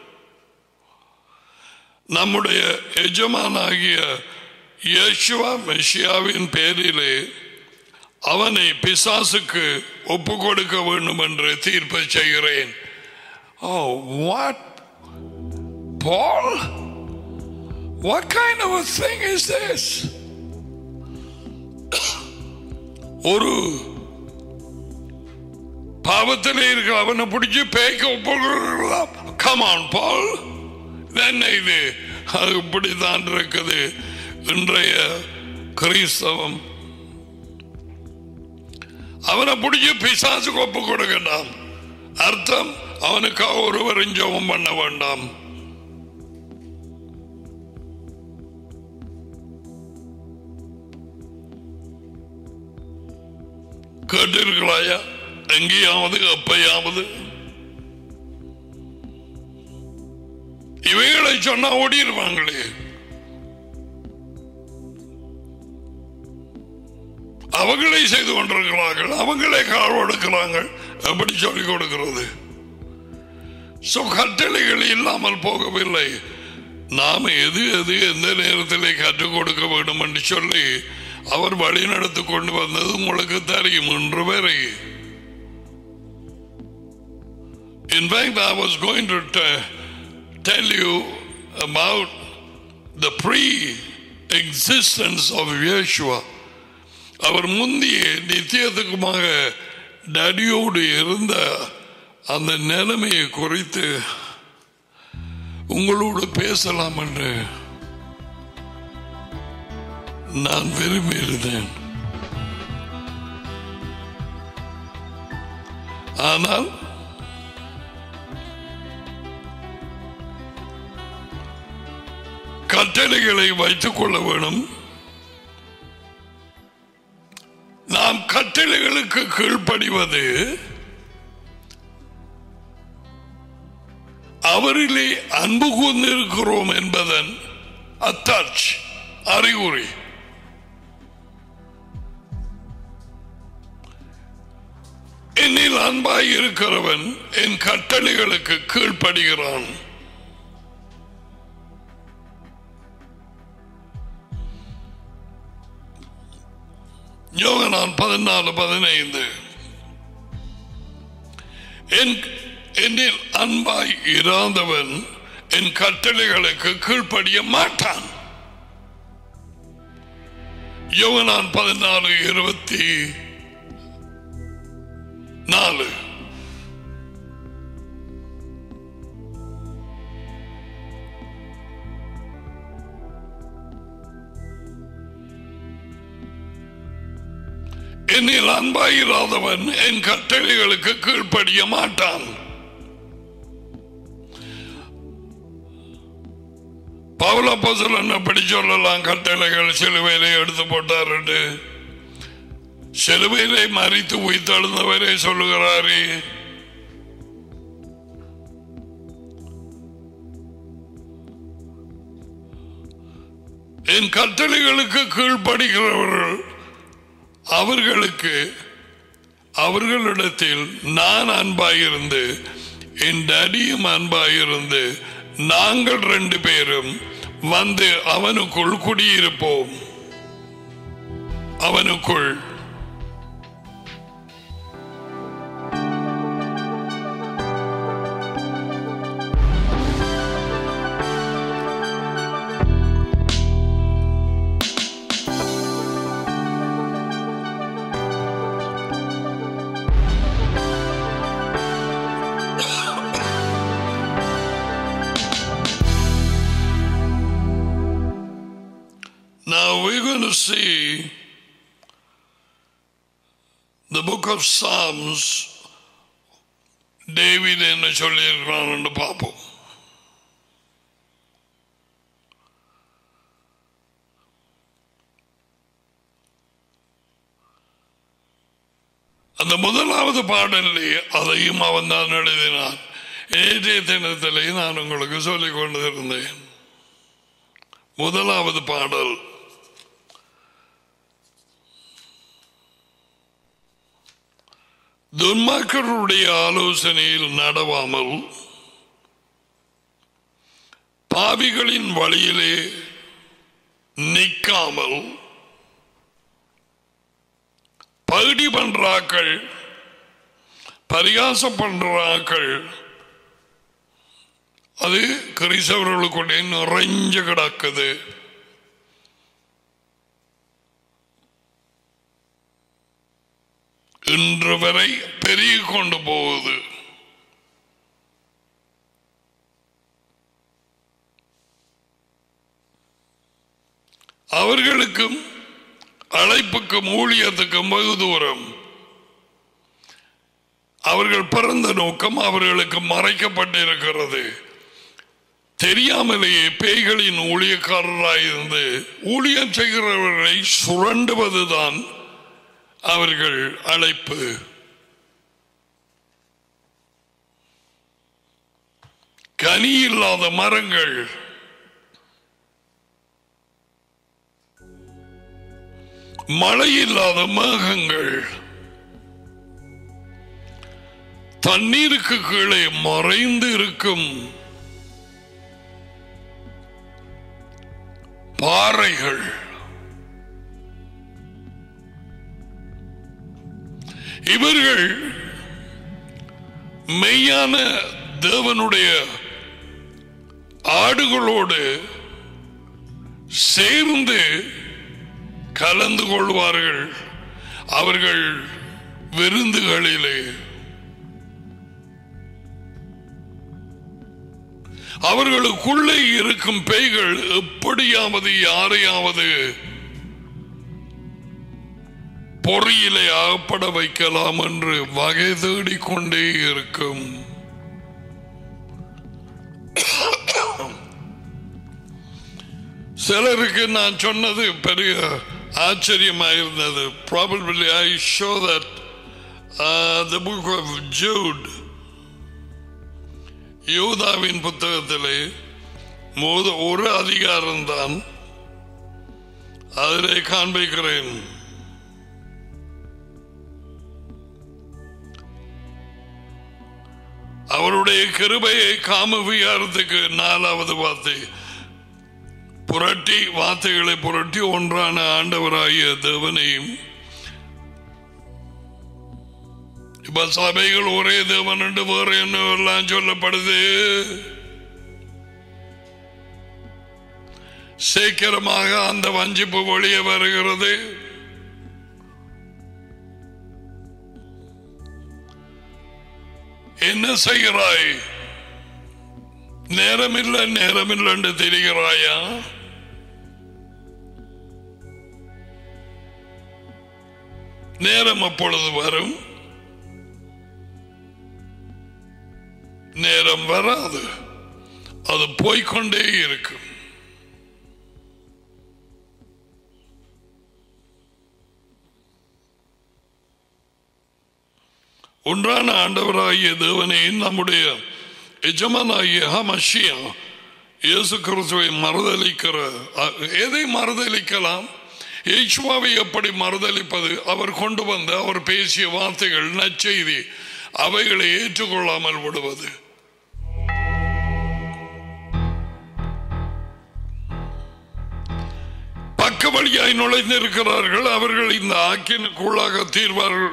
நம்முடைய எஜமானாகிய யேசுவா மெஷியாவின் பேரிலே அவனை பிசாசுக்கு ஒப்பு கொடுக்க வேண்டும் என்று தீர்ப்பு செய்கிறேன் Oh, what? Paul? What kind of a thing is this? ஒரு பாவத்தில் இருக்கிற அவனை பிடிச்சி பேய்க்க ஒப்புக்கலாம் கமான் பால் என்ன இது அது இப்படித்தான் இருக்குது இன்றைய கிறிஸ்தவம் அவனை பிடிச்சி பிசாசுக்கு ஒப்பு கொடுக்கட்டாம் அர்த்தம் அவனுக்காக ஒருவரும் ஜெபம் பண்ண வேண்டாம் கேட்டிருக்கலாயா எங்கேயாவது எப்பயாவது இவைகளை சொன்னா ஓடிடுவாங்களே அவங்களே செய்து கொண்டிருக்கிறார்கள் அவங்களே கால் கொடுக்கிறாங்க எப்படி சொல்லிக் கொடுக்கிறது சோ கட்டளைகள் இல்லாமல் போகவில்லை நாம் எது எது எந்த நேரத்திலே கற்றுக் கொடுக்க வேண்டும் என்று சொல்லி அவர் வழி நடத்தி கொண்டு வந்தது உங்களுக்கு தெரியும் இன்று வரை In fact, I was going to t- tell you about the pre-existence of Yeshua. அவர் முந்திய நித்தியத்துக்குமாக டடியோடு இருந்த அந்த நிலைமையை குறித்து உங்களோடு பேசலாம் என்று நான் விரும்பியிருந்தேன் ஆனால் கட்டளைகளை வைத்துக் கொள்ள வேணும் நாம் கட்டளைகளுக்கு கீழ்ப்படிவது அவரிலே அன்பு கூர்ந்திருக்கிறோம் என்பதன் அத்தாட்சி அறிகுறி என்னில் அன்பாய் இருக்கிறவன் என் கட்டளைகளுக்கு கீழ்ப்படுகிறான் யோகனான் பதினாலு பதினைந்து என் என்னில் அன்பாய் இராதவன் என் கட்டளைகளுக்கு கீழ்ப்படிய மாட்டான் யோகனான் பதினாலு இருபத்தி நாலு என்னில் அன்பாயிராதவன் என் கட்டளைகளுக்கு கீழ்ப்படிய மாட்டான் பவுல பசுலன் அப்படி சொல்லலாம் கட்டளைகள் சிலுவையிலே எடுத்து போட்டார் என்று சிலுவையிலே மறித்து உயிர்த்தெழுந்தவரே சொல்லுகிறாரே என் கட்டளைகளுக்கு கீழ்ப்படுகிறவர்கள் அவர்களுக்கு அவர்களிடத்தில் நான் அன்பாயிருந்து என் டடியும் அன்பாயிருந்து நாங்கள் ரெண்டு பேரும் வந்து அவனுக்குள் குடியிருப்போம் அவனுக்குள் Now we're going to see the book of Psalms. David என்ன சொல்லியிருக்கிறான் என்று பார்ப்போம் அந்த முதலாவது பாடலே அதையும் அவன் தான் எழுதினான் நேற்றைய தினத்திலே நான் உங்களுக்கு சொல்லிக் கொண்டிருந்தேன் முதலாவது பாடல் துன்மாக்கருடைய ஆலோசனையில் நடவாமல் பாவிகளின் வழியிலே நிற்காமல் பகுடி பண்றாக்கள் பரிகாசம் பண்றாக்கள் அது கிறிஸ்தவர்களுக்குள்ளே நிறைஞ்சு கிடக்குது இன்று வரை பெருகி கொண்டு போகுது அவர்களுக்கும் அழைப்புக்கும் ஊழியத்துக்கும் வெகு தூரம் அவர்கள் பிறந்த நோக்கம் அவர்களுக்கு மறைக்கப்பட்டிருக்கிறது தெரியாமலேயே பேய்களின் ஊழியக்காரராயிருந்து ஊழியம் செய்கிறவர்களை சுரண்டுவதுதான் அவர்கள் அழைப்பு கனி இல்லாத மரங்கள் மழை இல்லாத மேகங்கள் தண்ணீருக்கு கீழே மறைந்து இருக்கும் பாறைகள் இவர்கள் மெய்யான தேவனுடைய ஆடுகளோடு சேர்ந்து கலந்து கொள்வார்கள் அவர்கள் விருந்துகளிலே அவர்களுக்குள்ளே இருக்கும் பேய்கள் எப்படியாவது யாரையாவது பொறியிலே அகப்பட வைக்கலாம் என்று வகை தேடிக்கொண்டே இருக்கும் சிலருக்கு நான் சொன்னது பெரிய ஆச்சரியமாயிருந்தது probably I show that the book of Jude யூதாவின் புத்தகத்திலே மோத ஒரு அதிகாரம்தான் அதிலே காண்பிக்கிறேன் அவருடைய கிருபையை காம விகாரத்துக்கு நாலாவது வார்த்தை புரட்டி வார்த்தைகளை புரட்டி ஒன்றான ஆண்டவராகிய தேவனையும் இப்ப சபைகள் ஒரே தேவன் என்று வேறு என்ன எல்லாம் சொல்லப்படுது சீக்கிரமாக அந்த வஞ்சிப்பு வெளியே வருகிறது என்ன செய்கிறாய் நேரமில்லை நேரமில்லை என்று தெரிகிறாயா நேரம் அப்பொழுது வரும் நேரம் வராது அது போய்க்கொண்டே இருக்கும் ஒன்றான ஆண்டவராகிய தேவனே நம்முடைய எஜமானாகிய ஹமஷியா இயேசு கிறிஸ்துவை மறுதளிக்கிற அ- எதை மறுதளிக்கலாம் இயேசுவாவை எப்படி மறுதளிப்பது அவர் கொண்டு வந்த அவர் பேசிய வார்த்தைகள் நற்செய்தி அவைகளை ஏற்றுக்கொள்ளாமல் விடுவது பக்க வழியாய் நுழைந்திருக்கிறார்கள் அவர்கள் இந்த ஆக்கினுக்குள்ளாக தீர்வார்கள்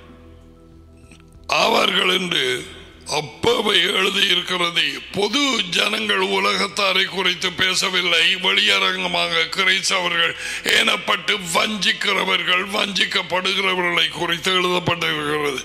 ஆவார்கள் என்று அப்பவை எழுதியிருக்கிறது பொது ஜனங்கள் உலகத்தாரை குறித்து பேசவில்லை வெளியரங்கமாக கிரைத்தவர்கள் ஏனப்பட்டு வஞ்சிக்கிறவர்கள் வஞ்சிக்கப்படுகிறவர்களை குறித்து எழுதப்பட்டிருக்கிறது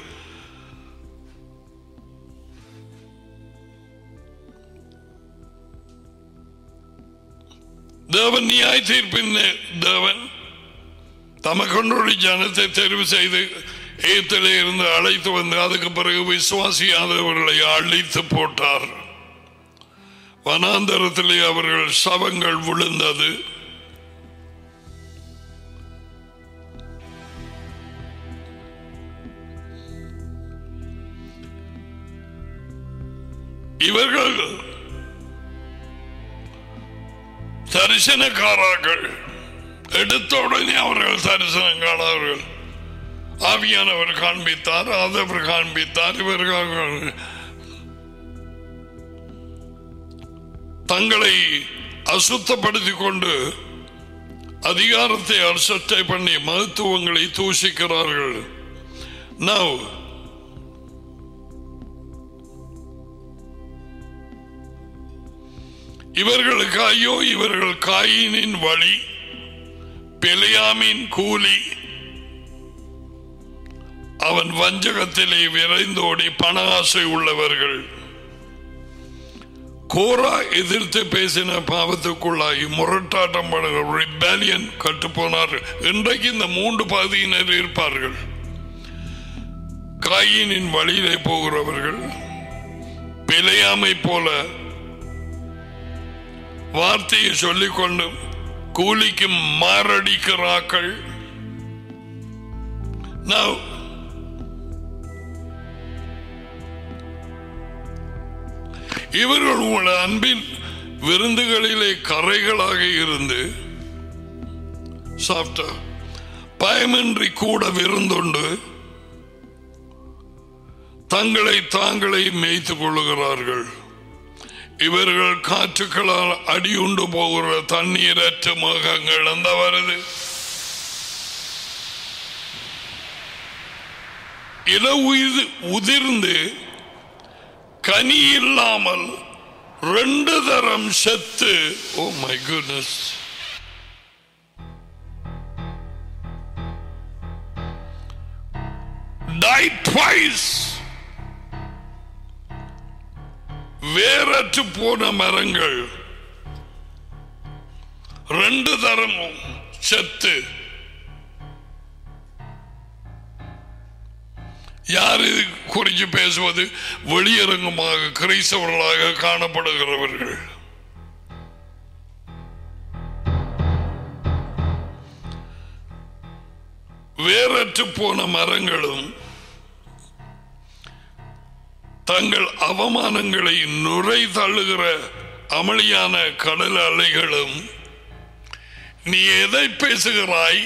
தேவன் நியாய தீர்ப்பின் தேவன் தமக்கொண்டொரு ஜனத்தை தெரிவு செய்து ஏத்திலே இருந்து அழைத்து வந்து அதுக்கு பிறகு விசுவாசியாதவர்களை அழித்து போட்டார் வனாந்தரத்திலே அவர்கள் சவங்கள் விழுந்தது இவர்கள் தரிசனக்காரர்கள் எடுத்த உடனே அவர்கள் தரிசனம் காணார்கள் ஆவியானவர் காண்பித்தார் அதவர் காண்பித்தார் இவர்கள் தங்களை அசுத்தப்படுத்திக் கொண்டு அதிகாரத்தை அசட்டை பண்ணி மருத்துவங்களை தூஷிக்கிறார்கள் Now, இவர்களுக்கு ஐயோ இவர்கள் காயினின் வழி பெலியாமின் கூலி அவன் வஞ்சகத்திலே விரைந்தோடி பண ஆசை உள்ளவர்கள் கோரா எதிர்த்து பேசின பாவத்துக்குள்ளாகி முரட்டாட்டம் பண்ணுகிற ரிபேலியன் கட்டுப்போனார் இன்றைக்கு இந்த மூன்று பகுதியினர் இருப்பார்கள் காயினின் வழியிலே போகிறவர்கள் பிழையாமை போல வார்த்தையை சொல்லிக்கொண்டு கூலிக்கு மாரடிக்கிறார்கள் Now, இவர்கள் உங்கள் அன்பின் விருந்துகளிலே கரைகளாக இருந்து சாப்பிட்டா பயமின்றி கூட விருந்துண்டு தங்களை தாங்களே மேய்த்துக் கொள்ளுகிறார்கள் இவர்கள் காற்றுக்களால் அடியுண்டு போகிற தண்ணீரற்ற மேகங்கள் அந்த வருது இல உயிர் உதிர்ந்து கனி இல்லாமல் ரெண்டு தரம் செத்து oh my goodness died twice வேறற்று போன மரங்கள் ரெண்டு தரமும் செத்து யார் இது குறித்து பேசுவது வெளியரங்கமாக கிரைஸ்தவர்களாக காணப்படுகிறவர்கள் வேறற்று போன மரங்களும் தங்கள் அவமானங்களை நுரை தள்ளுகிற அமளியான கடல் அலைகளும் நீ எதை பேசுகிறாய்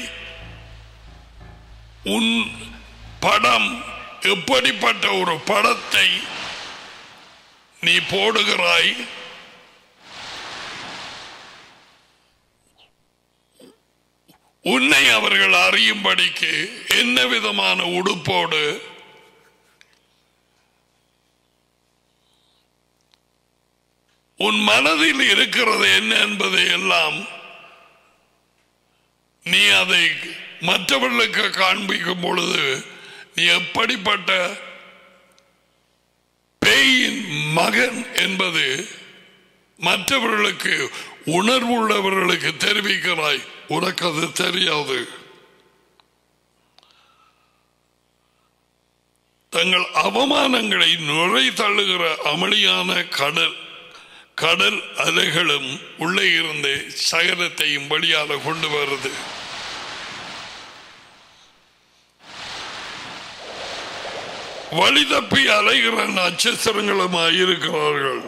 உன் படம் எப்படிப்பட்ட ஒரு படத்தை நீ போடுகிறாய் உன்னை அவர்கள் அறியும்படிக்கு என்ன விதமான உடுப்போடு உன் மனதில் இருக்கிறது என்ன என்பதை எல்லாம் நீ அதை மற்றவர்களுக்கு காண்பிக்கும் பொழுது நீ எப்படிப்பட்ட பேயின் மகன் என்பது மற்றவர்களுக்கு உணர்வுள்ளவர்களுக்கு தெரிவிக்கிறாய் உனக்கு அது தெரியாது தங்கள் அவமானங்களை நுழை தள்ளுகிற அமளியான கடல் கடல் அலைகளும் உள்ளே இருந்து சகலத்தையும் வழியாக கொண்டு வருது வழி தப்பி அலைகிற நட்சத்திரங்களுமாய் இருக்கிறார்கள்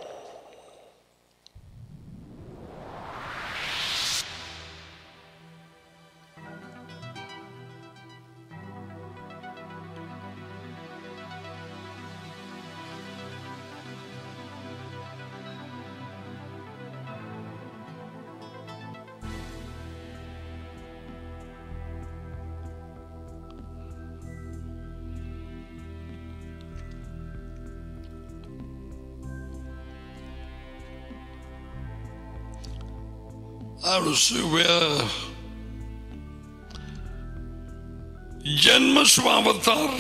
where ஜென்ம சுவாபத்தார்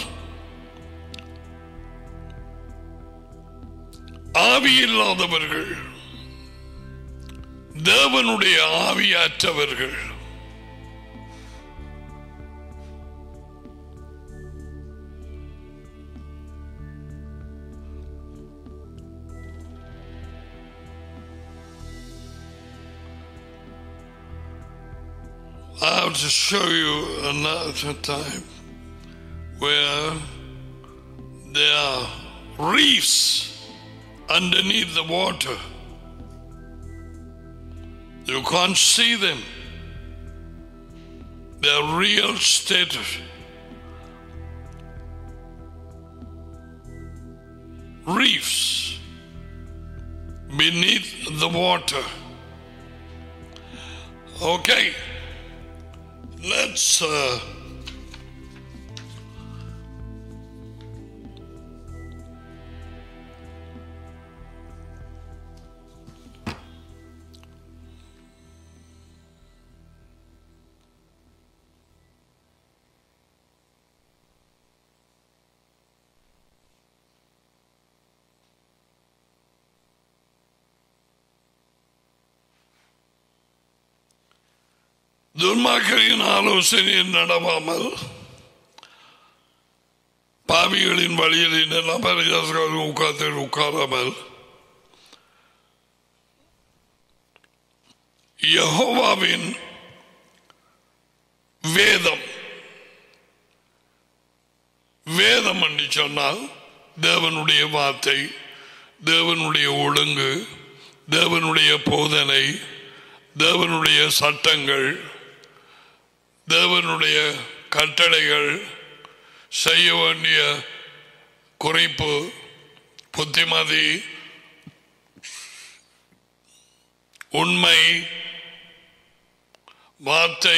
ஆவி இல்லாதவர்கள் தேவனுடைய ஆவியற்றவர்கள் I'll just show you another time where there are reefs underneath the water. You can't see them. They're real status. Reefs beneath the water. Okay. Let's uh, துர்மார்க்கரின் ஆலோசனையில் நடவாமல் பாவிகளின் வழியில் எல்லாம் பரிகாசங்கள் உட்கார்ந்து உட்காராமல் யெகோவாவின் வேதம் வேதம் என்று சொன்னால் தேவனுடைய வார்த்தை தேவனுடைய ஒழுங்கு தேவனுடைய போதனை தேவனுடைய சட்டங்கள் தேவனுடைய கட்டளைகள் செய்ய வேண்டிய குறிப்பு புத்திமதி உண்மை வார்த்தை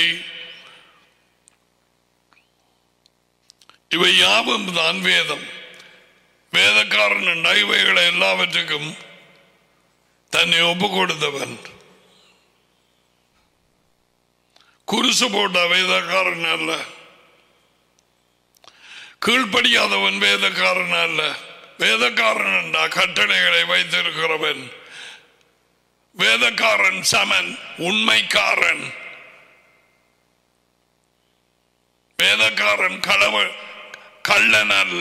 இவை யாவும் தான் வேதம் வேதக்காரன் என்ற இவைகளை எல்லாவற்றுக்கும் தன்னை ஒப்பு கொடுத்தவன் குருசு போட்ட வேதக்காரன் அல்ல கீழ்ப்படியாதவன் வேதக்காரன் அல்ல வேதக்காரன் என்றா கட்டளைகளை வைத்திருக்கிறவன் வேதக்காரன் சமன் உண்மைக்காரன் வேதக்காரன் களவு கள்ளன் அல்ல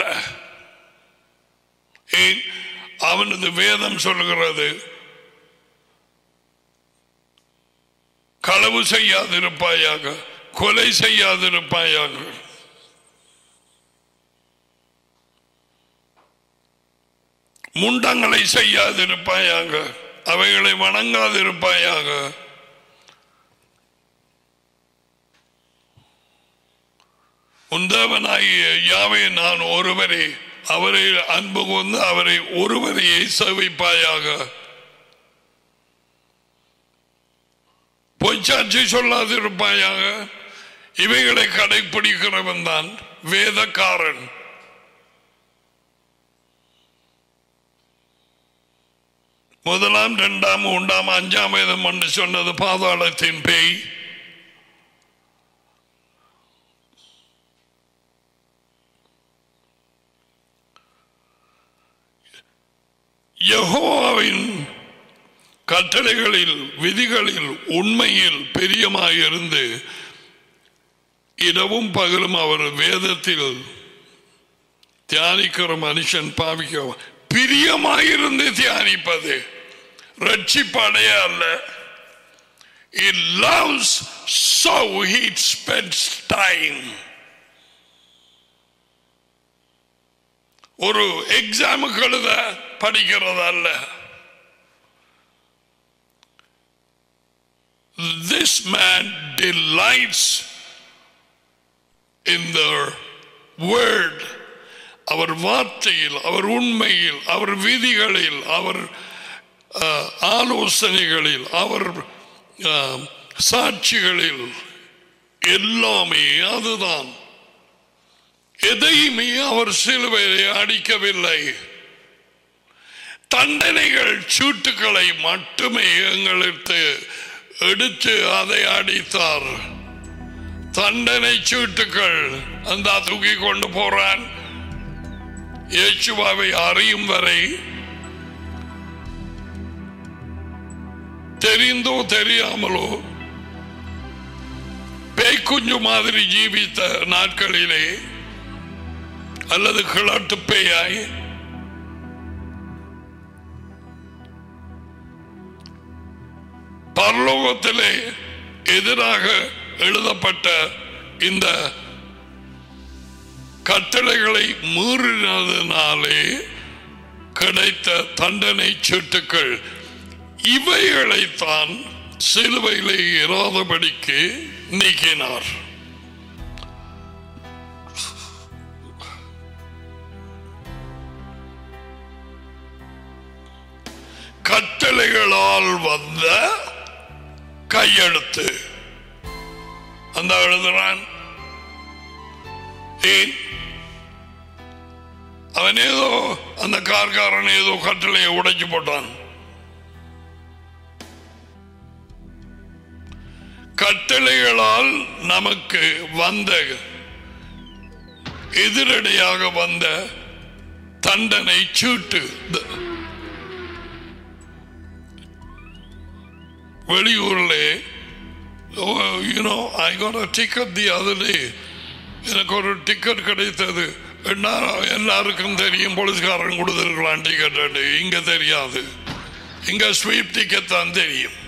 ஏன் அவனது வேதம் சொல்லுகிறது களவு செய்யாதிருப்பாயாக கொலை செய்யாதிருப்பாயாக முண்டங்களை செய்யாதிருப்பாயாக அவைகளை வணங்காதிருப்பாயாக உந்தவனாகிய யாவை நான் ஒருவரே அவரை அன்பு கொண்டு அவரை ஒருவரையே சேவிப்பாயாக பொய்ச்சாட்சி சொல்லாதிருப்பாயாக இவைகளை கடைபிடிக்கிறவன் தான் வேதக்காரன் முதலாம் இரண்டாம் மூன்றாம் அஞ்சாம் வேதம் என்று சொன்னது பாதாளத்தின் பேய் யெகோவாவின் கட்டளைகளில் விதிகளில் உண்மையில் பிரியமாயிருந்து இரவும் பகலும் அவர் வேதத்தில் தியானிக்கிற மனுஷன் பாவிக்க பிரியமாயிருந்து தியானிப்பது ரட்சிப்படைய அல்ல He loves so he spends time. ஒரு எக்ஸாமுக்கு எழுத படிக்கிறது அல்ல This man delights in the word அவர் வார்த்தையில் அவர் உண்மையில் அவர் விதிகளில் அவர் அஹ், ஆலோசனைகளில் அவர் அஹ், சாட்சிகளில் எல்லாமே அதுதான் எதையுமே அவர் சிலுவையை அடிக்கவில்லை தண்டனைகள் சூட்டுக்களை மட்டுமே எங்களுக்கு எடுத்து அதை அடித்தார் தண்டனை சீட்டுகள் அந்த தூக்கி கொண்டு போறான் இயேசுவாவை அறியும் வரை தெரிந்தோ தெரியாமலோ பேய்க்குஞ்சு மாதிரி ஜீவித்த நாட்களிலே அல்லது கிழட்டு பேயாய் பரலோகத்திலே எதிராக எழுதப்பட்ட இந்த கட்டளைகளை மீறினதினாலே கிடைத்த தண்டனை சீட்டுக்கள் இவைகளைத்தான் சிலுவையிலே இராதபடிக்கு நீக்கினார் கட்டளைகளால் வந்த கையெழுத்து அந்த எழுதுறான் ஏன் அவன் ஏதோ அந்த கார்காரன் ஏதோ கட்டளையை உடைச்சு போட்டான் கட்டளைகளால் நமக்கு வந்த எதிரடையாக வந்த தண்டனை சீட்டு த- வெளியூர்ல you know I got a ticket the other day எனக்கு ஒரு டிக்கெட் கிடைத்தது என்ன எல்லாருக்கும் தெரியும் போலீஸ்காரன் கொடுத்துருக்கலாம் டிக்கெட் இங்க தெரியாது இங்க ஸ்வீப் டிக்கெட் தான் தெரியும்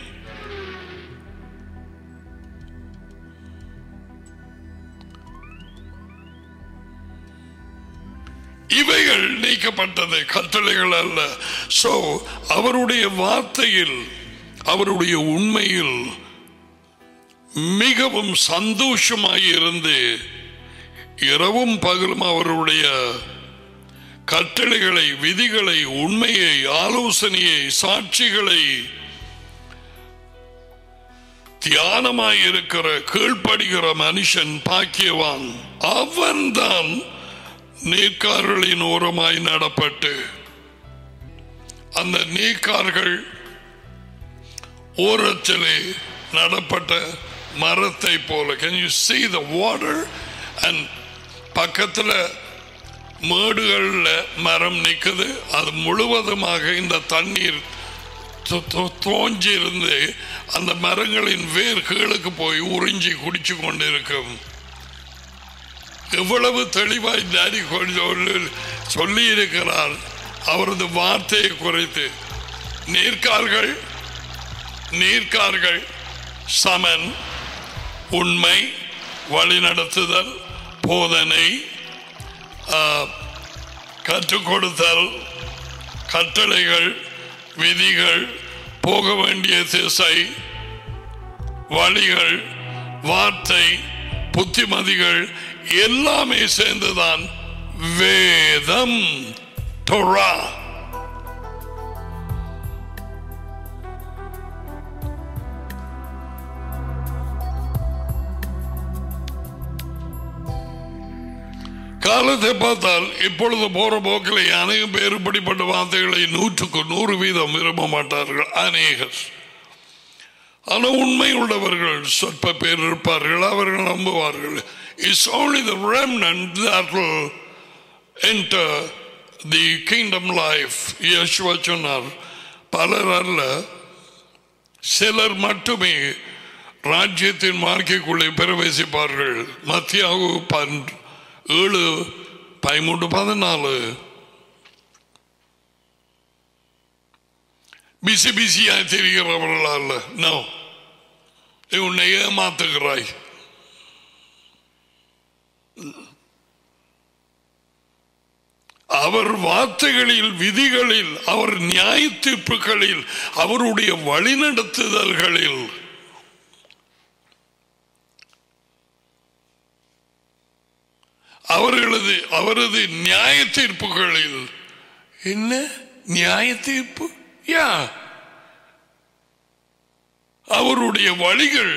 இவைகள் நீக்கப்பட்டது கட்டளைகள் அல்ல சோ அவருடைய வார்த்தையில் அவருடைய உண்மையில் மிகவும் சந்தோஷமாய் இருந்து இரவும் பகலும் அவருடைய கட்டளைகளை விதிகளை உண்மையை ஆலோசனையை சாட்சிகளை தியானமாய் இருக்கிற கீழ்ப்படுகிற மனுஷன் பாக்கியவான் அவன்தான் நீர்க்கார்களின் ஓரமாய் நடப்பட்டு அந்த நீர்க்கார்கள் ஓரத்திலே நடப்பட்ட மரத்தை போல can you see the water and பக்கத்தில் மேடுகளில் மரம் நிற்குது அது முழுவதுமாக இந்த தண்ணீர் தோ- தோ- தோஞ்சி இருந்து அந்த மரங்களின் வேர் கீழுக்கு போய் உறிஞ்சி குடிச்சு கொண்டிருக்கும் எவ்வளவு தெளிவாய் தாடி சொல்லி இருக்கிறார் அவரது வார்த்தையை குறைத்து நீர்க்கார்கள் நீர்க்கார்கள் சமன் உண்மை வழிநடத்துதல் போதனை ஆ, கற்றுக் கொடுத்தல் கட்டளைகள் விதிகள் போக வேண்டிய திசை வழிகள் வார்த்தை புத்திமதிகள் எல்லாமே சேர்ந்துதான் வேதம் தொழா காலத்தை பார்த்தால் இப்பொழுது போற போக்கில் அநேகம் பேர் இப்படிப்பட்ட வார்த்தைகளை நூற்றுக்கு நூறு வீதம் விரும்ப மாட்டார்கள் அநேகர் ஆனால் உண்மை உள்ளவர்கள் சொற்ப பேர் இருப்பார்கள் அவர்கள் நம்புவார்கள் it's only the remnant that will enter the kingdom life Yeshua சொன்னார் பலர் அல்ல சிலர் மட்டுமே ராஜ்யத்தின் வாழ்க்கைக்குள்ளே பிரவேசிப்பார்கள் மத்தியாகு பன் ஏழு பதிமூன்று பதினாலு பிசி பிசியாய் தெரிகிறவர்கள் அல்ல நோ நீ உன்னை ஏமாத்துகிறாய் அவர் வார்த்தைகளில் விதிகளில் அவர் நியாய தீர்ப்புகளில் அவருடைய வழிநடத்துதல்களில் அவர்களது அவரது நியாய தீர்ப்புகளில் என்ன நியாய தீர்ப்பு யா அவருடைய வழிகள்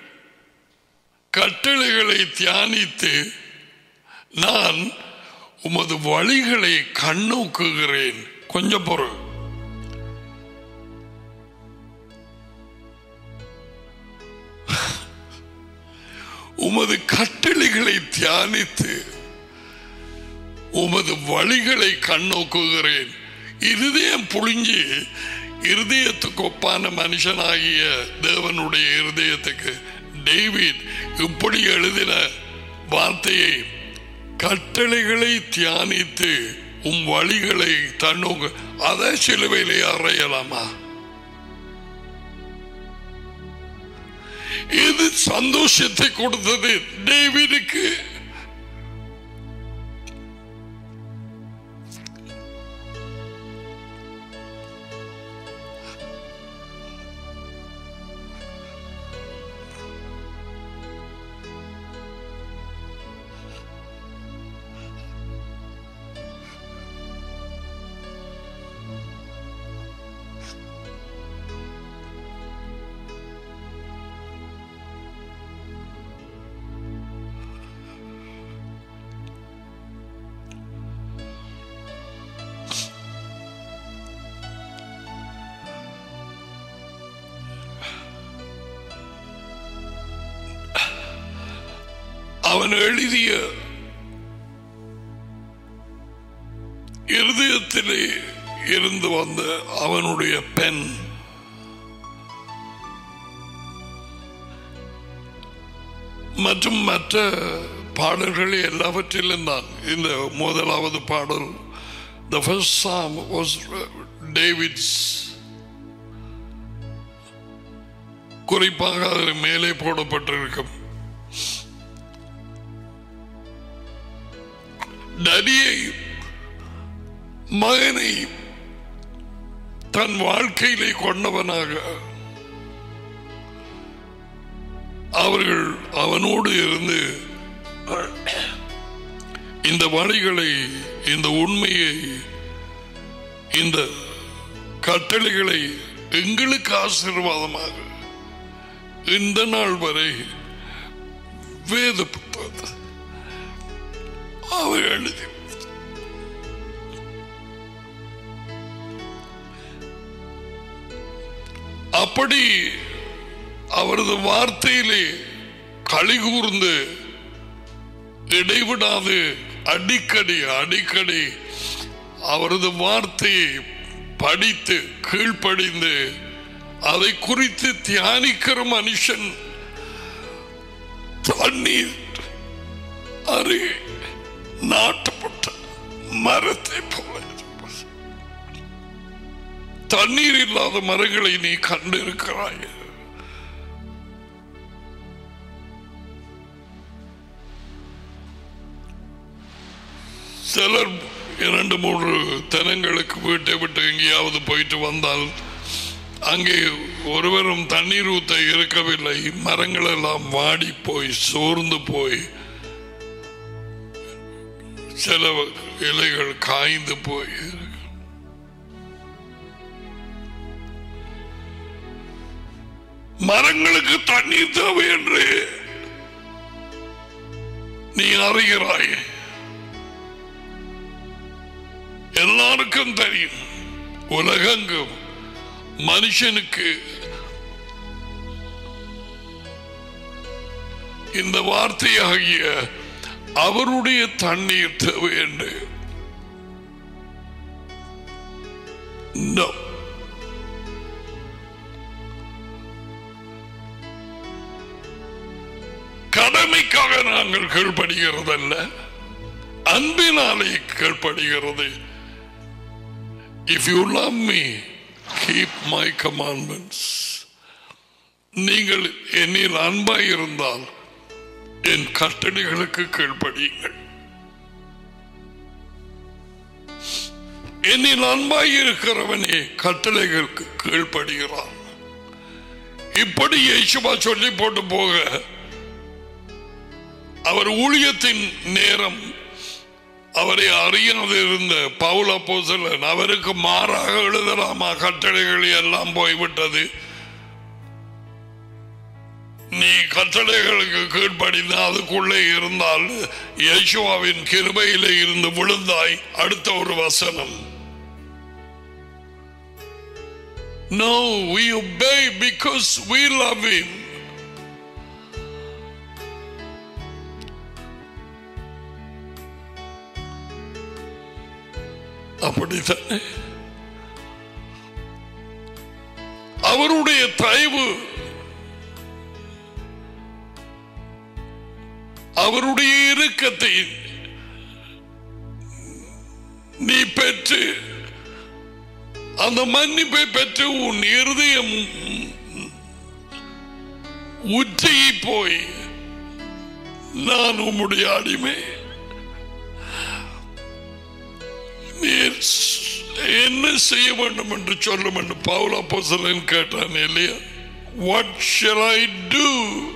கட்டளைகளை தியானித்து நான் உமது வழிகளை கண்ணோக்குகிறேன் கொஞ்சம் பொருள் உமது கட்டளைகளை தியானித்து உமது வழிகளை கண்ணோக்குகிறேன் இருதயம் புழிஞ்சி இருதயத்துக்கு ஒப்பான மனுஷனாகிய தேவனுடைய இருதயத்துக்கு டேவிட் இப்படி எழுதின வார்த்தையை கட்டளைகளை தியானித்து உம் வழிகளை தன்னோங்க அதை சிலுவையிலே அறையலாமா இது சந்தோஷத்தை கொடுத்தது டேவிடுக்கு அவன் எழுதிய இருதயத்திலே இருந்து வந்த அவனுடைய பெண் மற்றும் மற்ற பாடல்கள் எல்லாவற்றிலும் தான் இந்த முதலாவது பாடல் The first psalm was David's குறிப்பாக அதில் மேலே போடப்பட்டிருக்கும் நதியை மகனை தன் வாழ்க்கையிலே கொண்டவனாக அவர்கள் அவனோடு இருந்து இந்த வழிகளை இந்த உண்மையை இந்த கட்டளைகளை எங்களுக்கு ஆசீர்வாதமாக இந்த நாள் வரை வேத புத்தகத்தை அவர் எழுதி அப்படி அவரது வார்த்தையிலே களி கூர்ந்து இடைவிடாது அடிக்கடி அடிக்கடி அவரது வார்த்தையை படித்து கீழ்ப்படிந்து அதை குறித்து தியானிக்கிற மனுஷன் தண்ணீர் அரு நாட்டப்பட்ட மரத்தை போல இருப்பார். தண்ணீர் இல்லாத மரங்களை நீ கண்டிருக்கிறாய் சிலர் இரண்டு மூன்று தினங்களுக்கு வீட்டை விட்டு எங்கேயாவது போயிட்டு வந்தால் அங்கே ஒருவரும் தண்ணீர் ஊத்த இருக்கவில்லை மரங்கள் எல்லாம் வாடி போய் சோர்ந்து போய் சில இலைகள் காய்ந்து போய் மரங்களுக்கு தண்ணீர் தேவை என்று நீ அறிகிறாய் எல்லாருக்கும் தெரியும் உலகெங்கும் மனுஷனுக்கு இந்த வார்த்தையாகிய அவருடைய தண்ணீர் தேவை என்று No. கடமைக்காக நாங்கள் கீழ்ப்படுகிறதல்ல அன்பினாலே கீழ்ப்படுகிறது if you love me keep my commandments நீங்கள் என்னில் அன்பாய் இருந்தால் என் கட்டளைகளுக்கு கீழ்ப்படியுங்கள் என்னில் அன்பாய் இருக்கிறவனே கட்டளைகளுக்கு கீழ்ப்படுகிறான் இப்படி இயேசுவா சொல்லி போட்டு போக அவர் ஊழியத்தின் நேரம் அவரை அறியாது இருந்த பவுல போசலன் அவருக்கு மாறாக எழுதலாமா கட்டளைகள் எல்லாம் போய்விட்டது நீ கட்டளைகளுக்கு கீழ்ப்படிந்து அதுக்குள்ளே இருந்தால் யேசுவாவின் கிருபையிலே இருந்து விழுந்தாய் அடுத்த ஒரு வசனம் No, we obey because we love him. அப்படித்தானே அவருடைய தயவு அவருடைய இறுக்கத்தை நீ பெற்று அந்த மன்னிப்பை பெற்று உன் இருதயம் உச்சி போய் நான் உம்முடைய அடிமை நீர் என்ன செய்ய வேண்டும் என்று சொல்லும் என்று பவுலா பொசலன் கேட்டான் இல்லையா வாட் ஷல் ஐ டூ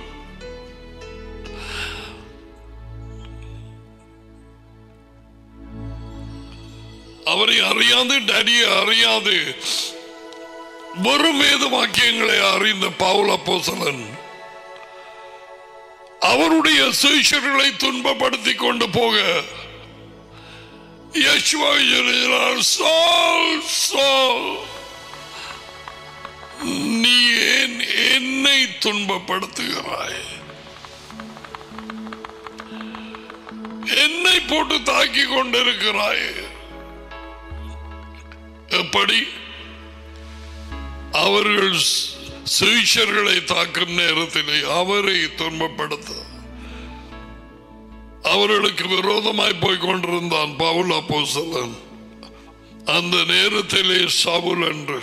அவரை அறியாது டடியை அறியாது வெறும் வேத வாக்கியங்களை அறிந்த பவுல போசலன் அவருடைய சுயசர்களை துன்பப்படுத்தி கொண்டு போக யேசுவா எழுதினார், "சால், சால், நீ ஏன் என்னை துன்பப்படுத்துகிறாய் என்னை போட்டு தாக்கி கொண்டிருக்கிறாய் எப்படி அவர்கள் சுவிஷர்களை தாக்கும் நேரத்திலே அவரை துன்பப்படுத்த அவர்களுக்கு விரோதமாய் போய் கொண்டிருந்தான் பவுல் அப்போஸ்தலன் அந்த நேரத்திலே சவுல் என்று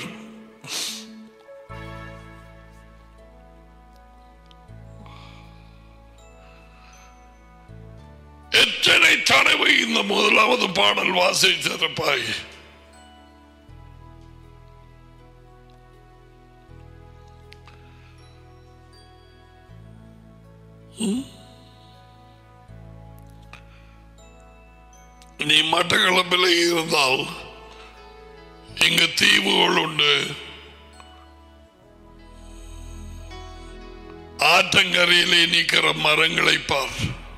எத்தனை தடவை இந்த முதலாவது பாடல் வாசித்திருப்பாய் நீ மட்டக்களப்பில் இருந்தால் இங்கு தீவுகள் உண்டு ஆற்றங்கரையிலே நிற்கிற மரங்களை பார்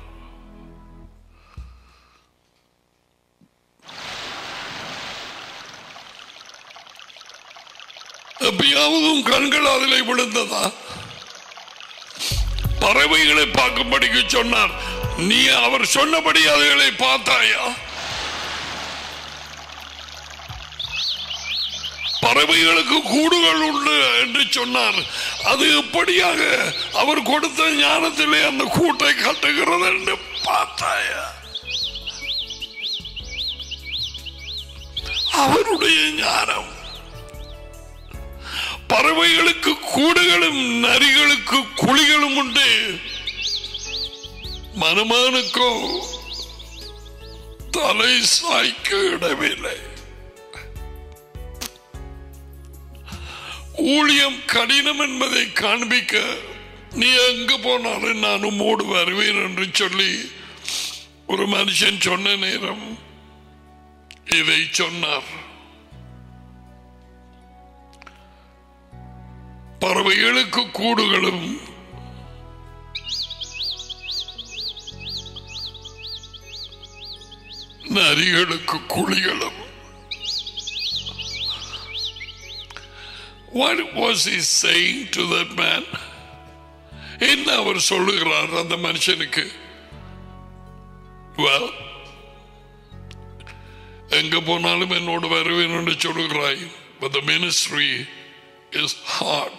எப்பயாவது உன் கண்கள் அதிலே விழுந்ததா பறவைகளை பார்க்கும்படிக்கு சொன்னார் நீ அவர் சொன்னபடி அதுகளை பார்த்தாயா பறவைகளுக்கு கூடுகள் உண்டு என்று சொன்னார் அது எப்படியாக அவர் கொடுத்த ஞானத்திலே அந்த கூட்டை கட்டுகிறது என்று பார்த்தாயா அவருடைய ஞானம் பறவைகளுக்கு கூடுகளும் நரிகளுக்கு குழிகளும் உண்டு மனுமானுக்கோ தலை சாய்க்க இடமில்லை ஊழியம் கடினம் என்பதை காண்பிக்க நீ எங்க போனாலும் நான் உம்மோடு வருவேன் என்று சொல்லி ஒரு மனுஷன் சொன்ன நேரம் இதை சொன்னார் பறவைகளுக்கு கூடுகளும் நரிகளுக்கு குழிகளும் What was he saying to that man? என்ன அவர் சொல்லுகிறார் அந்த மனுஷனுக்கு well எங்க போனாலும் என்னோடு வருவேன் என்று சொல்லுகிறாய் but the ministry is hard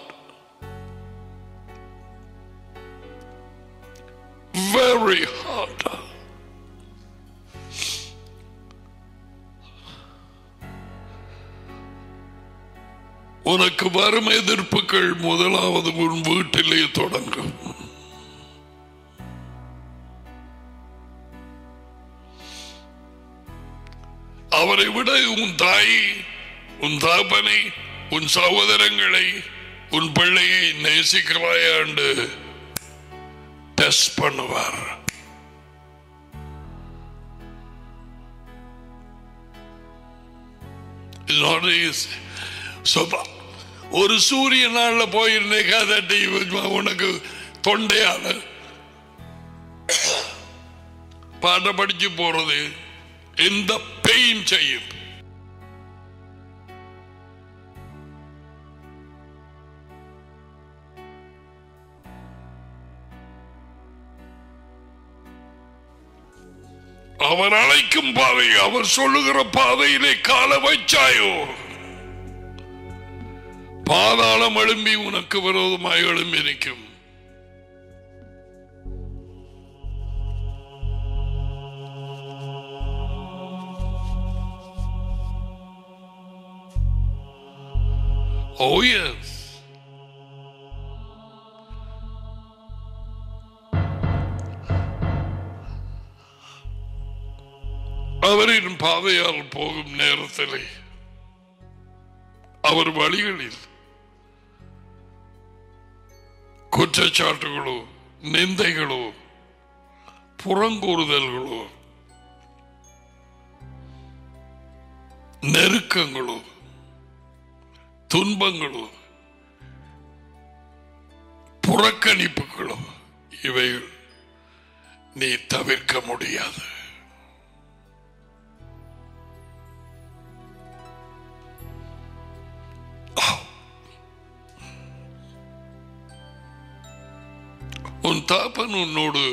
very hard உனக்கு வரும் எதிர்ப்புகள் முதலாவது உன் வீட்டிலே தொடங்கும் அவரை விட உன் தாய் உன் தாப்பனை உன் சகோதரங்களை உன் பிள்ளையை நேசிக்கிறாயா என்று டெஸ்ட் பண்ணுவார் It's not easy. So, ஒரு சூரிய நாள்ல போயிருந்தே கதட்டி உனக்கு தொண்டையால பாட்ட படிச்சு போறது எந்த பெயின் செய்யும் அவர் அழைக்கும் பாதை அவர் சொல்லுகிற பாதையிலே கால வைச்சாயோ பாதாளம் எழும்பி உனக்கு விரோதமாய் எழும்பி நிற்கும் Oh yes. அவரின் பாதையால் போகும் நேரத்திலே அவர் வழிகளில் குற்றச்சாட்டுகளோ நிந்தைகளோ புறங்கூறுதல்களோ நெருக்கங்களோ துன்பங்களோ புறக்கணிப்புகளோ இவைகள் நீ தவிர்க்க முடியாது உன் தாப்பன் உன்னோடு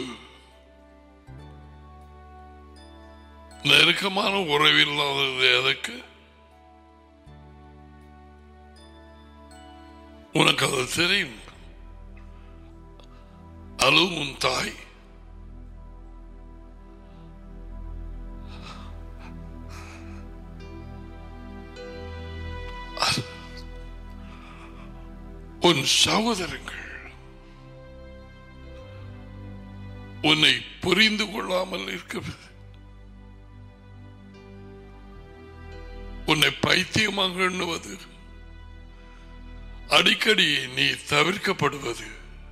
நெருக்கமான உறவில்லாதது எதற்கு உனக்கு அது தெரியும் அதுவும் உன் தாய் உன் சகோதரங்கள் உன்னை புரிந்து கொள்ளாமல் இருக்கிறது உன்னை பைத்தியமாக எண்ணுவது அடிக்கடி நீ தவிர்க்கப்படுவது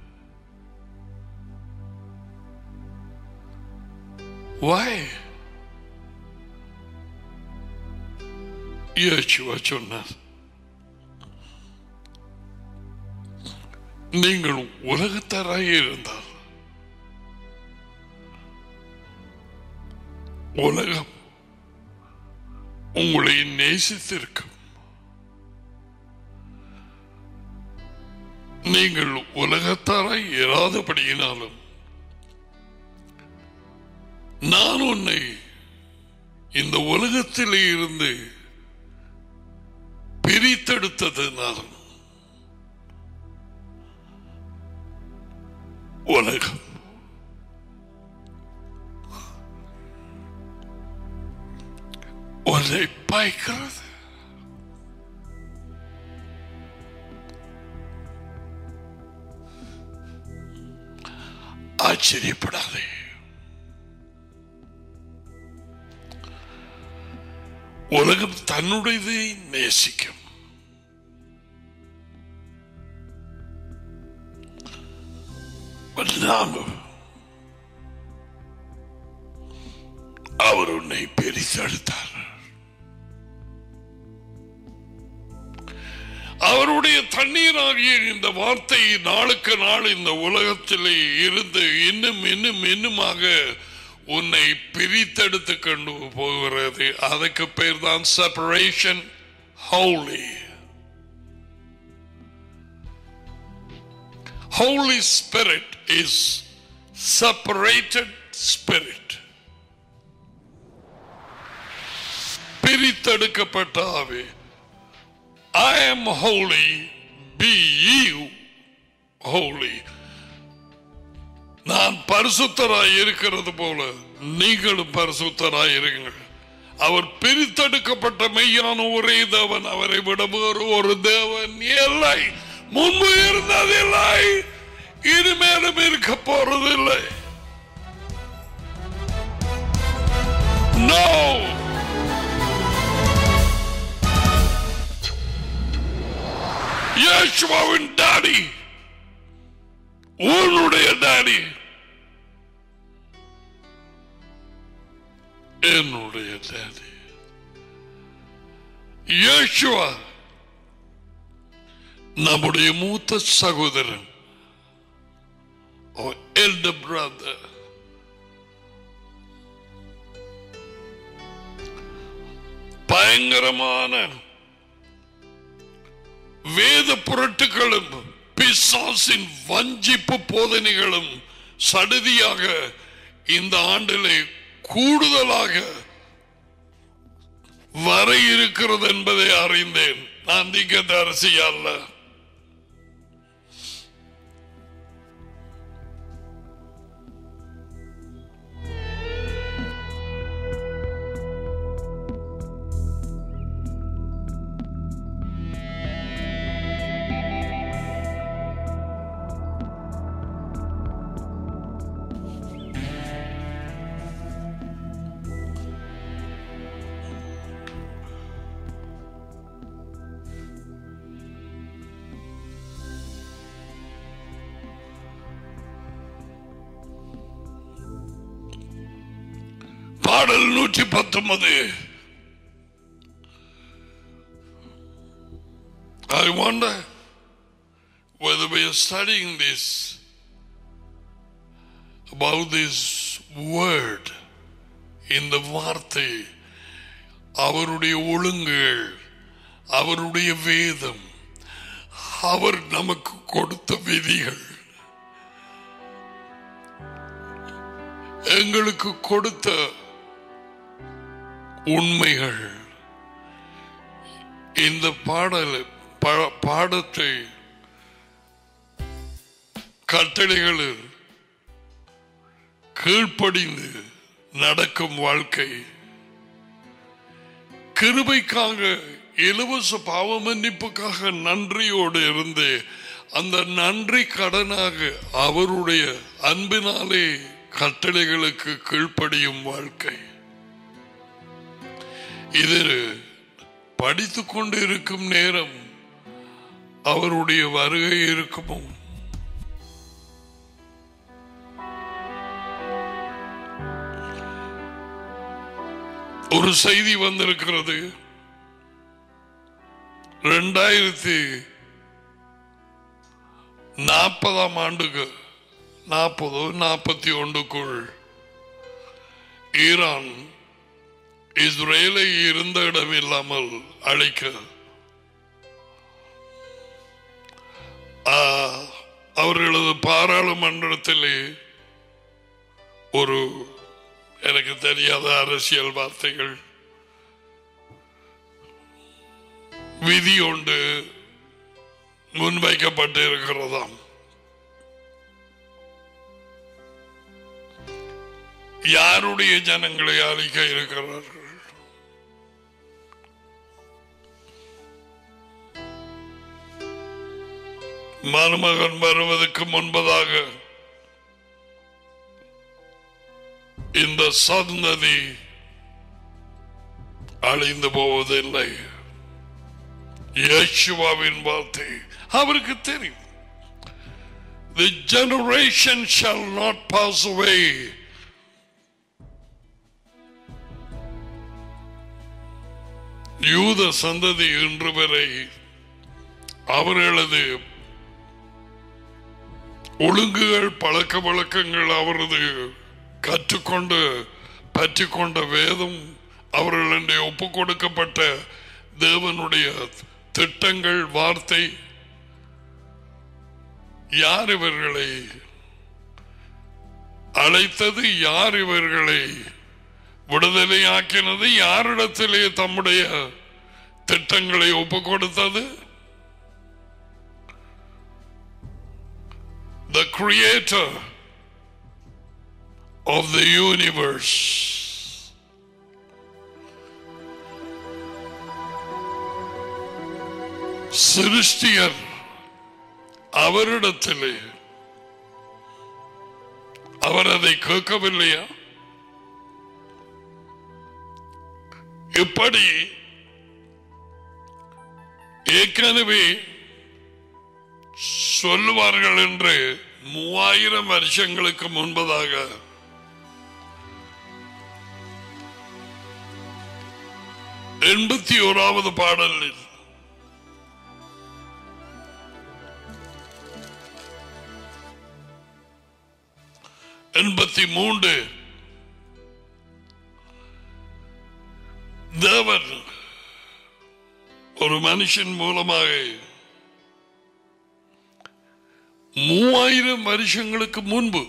Why? இயேசுவா சொன்னார் நீங்கள் உலகத்தாராக இருந்தால் உலகம் உங்களை நேசித்திருக்கும் நீங்கள் உலகத்தாராய் இராதபடியினாலும் நான் உன்னை இந்த உலகத்திலே இருந்து பிரித்தெடுத்ததுனாலும் உலகம் உன்னை பாய்க்கிறது ஆச்சரியப்படாதே உலகம் தன்னுடையதை நேசிக்கும் நாம அவர் உன்னை பிரித்தெடுத்தார் அவருடைய தண்ணீராகிய இந்த வார்த்தை நாளுக்கு நாள் இந்த உலகத்திலே இருந்து இன்னும் இன்னும் இன்னுமாக உன்னை பிரித்தெடுத்து கொண்டு போகிறது அதுக்கு பேர் தான் separation holy Holy Spirit is separated spirit. பிரித்தெடுக்கப்பட்ட ஆவி I am holy, be you holy. நான் பரிசுத்தராய் இருக்கிறது போல நீங்களும் பரிசுத்தராய் இருங்கள் அவர் பிரித்தெடுக்கப்பட்ட மெய்யான ஒரே தேவன் அவரை விட வேறு ஒரு தேவன் இல்லை முன்பு இருந்ததில்லை இனிமேலும் இருக்க போறதில்லை No! யேசுவாவின் டாடி உன்னுடைய டாடி என்னுடைய டாடி யேசுவா நம்முடைய மூத்த சகோதரன் or elder brother பயங்கரமான வேத புரட்டுகளும் பிசாசின் வஞ்சிப்பு போதனைகளும் சடுதியாக இந்த ஆண்டிலே கூடுதலாக வர இருக்கிறது என்பதை அறிந்தேன் நான் திகதரிசி அல்ல பாடல் நூற்றி பத்தொன்பது I wonder whether we are studying this about this word இந்த வார்த்தை அவருடைய ஒழுங்குகள் அவருடைய வேதம் அவர் நமக்கு கொடுத்த விதிகள் எங்களுக்கு கொடுத்த உண்மைகள் இந்த பாடல் ப- பாடத்தை கட்டளைகளில் கீழ்ப்படிந்து நடக்கும் வாழ்க்கை கிருபைக்காக இலவச பாவ மன்னிப்புக்காக நன்றியோடு இருந்து அந்த நன்றி கடனாக அவருடைய அன்பினாலே கட்டளைகளுக்கு கீழ்ப்படியும் வாழ்க்கை இது படித்துக் கொண்டு இருக்கும் நேரம் அவருடைய வருகை இருக்குமோ ஒரு செய்தி வந்திருக்கிறது ரெண்டாயிரத்தி நாற்பதாம் ஆண்டுக்கு நாற்பது நாற்பத்தி ஒன்றுக்குள் ஈரான் இஸ்ரேலை இருந்த இடம் இல்லாமல் அழிக்க ஆ, அவர்களது பாராளுமன்றத்திலே ஒரு எனக்கு தெரியாத அரசியல் வார்த்தைகள் விதி ஒன்று முன்வைக்கப்பட்டு இருக்கிறதாம் யாருடைய ஜனங்களை அழிக்க இருக்கிறார்கள் மருமகன் வருவதற்கு முன்பதாக இந்த சந்ததி அழிந்து போவதில்லை இயேசுவாவின் வார்த்தை அவருக்கு தெரியும் The generation shall not pass away. யூத சந்ததி இன்று வரை அவர்களது ஒழுங்குகள் பழக்க வழக்கங்கள் அவரது கற்றுக்கொண்டு பற்றிக்கொண்ட வேதம் அவர்களுடைய ஒப்பு கொடுக்கப்பட்ட தேவனுடைய திட்டங்கள் வார்த்தை யார் இவர்களை அழைத்தது யார் இவர்களை விடுதலையாக்கினது யாரிடத்திலே தம்முடைய திட்டங்களை ஒப்பு கொடுத்தது the creator of the universe. சிருஷ்டியர் அவரிடத்திலே அவர் அதை கேட்கவில்லையா இப்படி ஏற்கனவே சொல்லுவார்கள் என்று மூவாயிரம் வருஷங்களுக்கு முன்பதாக எண்பத்தி ஓராவது பாடலில் எண்பத்தி மூன்று தேவன் ஒரு மனுஷன் மூலமாக மூவாயிரம் வருஷங்களுக்கு முன்பு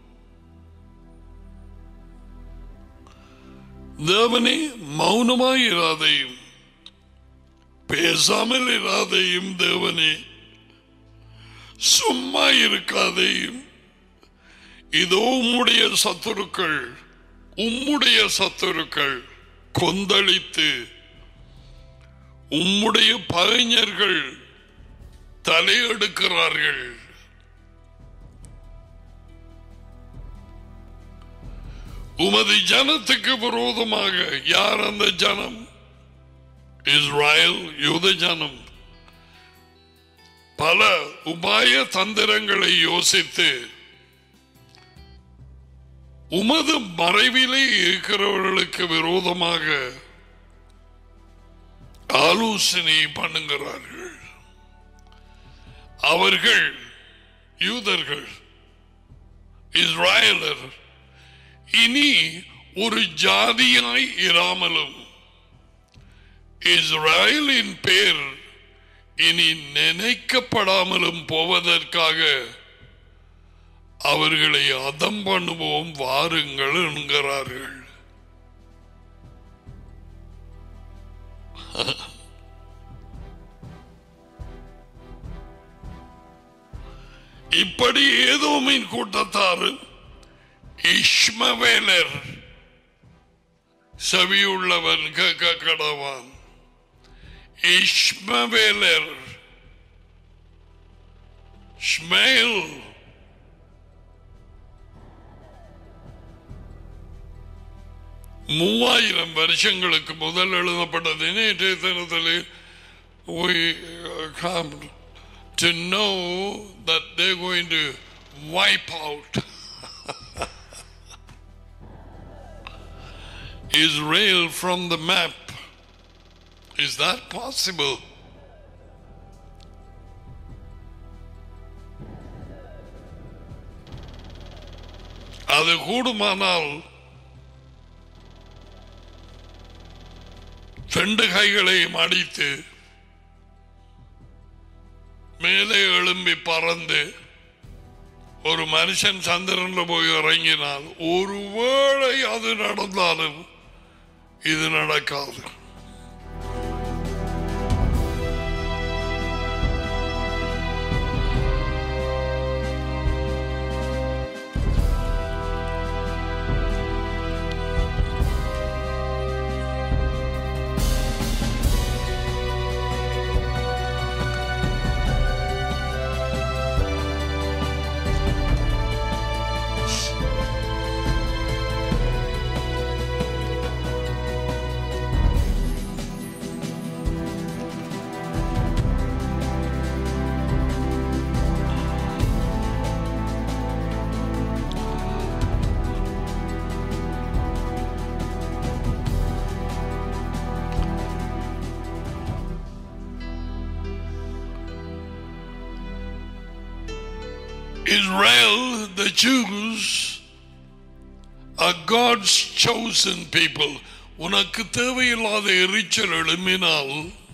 தேவனே மௌனமாய் இராதையும் பேசாமல் இராதையும் தேவனே சும்மா இருக்காதையும் இதோ உம்முடைய சத்துருக்கள் உம்முடைய சத்துருக்கள் கொந்தளித்து உம்முடைய பகைஞர்கள் தலையெடுக்கிறார்கள் உமது ஜனத்துக்கு விரோதமாக யார் அந்த ஜனம் இஸ்ராயல் யூத ஜனம் பல உபாய தந்திரங்களை யோசித்து உமது மறைவிலே இருக்கிறவர்களுக்கு விரோதமாக ஆலோசனை பண்ணுகிறார்கள் அவர்கள் யூதர்கள் இஸ்ராயலர் இனி ஒரு ஜாதியாய் இராமலும் இஸ்ராயலின் பேர் இனி நினைக்கப்படாமலும் போவதற்காக அவர்களை அதம் பண்ணுவோம் வாருங்கள் என்கிறார்கள் இப்படி ஏதோ மீன் கூட்டத்தாரு இஷ்மவேலர் செவியுள்ளவன் கேட்க கடவான் இஷ்மவேலர் ஸ்மேல் மூவாயிரம் வருஷங்களுக்கு முதல் எழுதப்பட்டது நேற்றைய தினத்தில் we uh, come to know that they're going to wipe out Israel from the map. Is that possible? அது கூடுமானால் ரெண்டு கைகளையும் அடித்து மேலே எழும்பி பறந்து ஒரு மனுஷன் சந்திரன்ல போய் இறங்கினால் ஒருவேளை அது நடந்தாலும் இது நடக்காது Israel, the Jews, are God's chosen people. உனக்கு தேவையில்லாத எரிச்சல் எழும்பினால்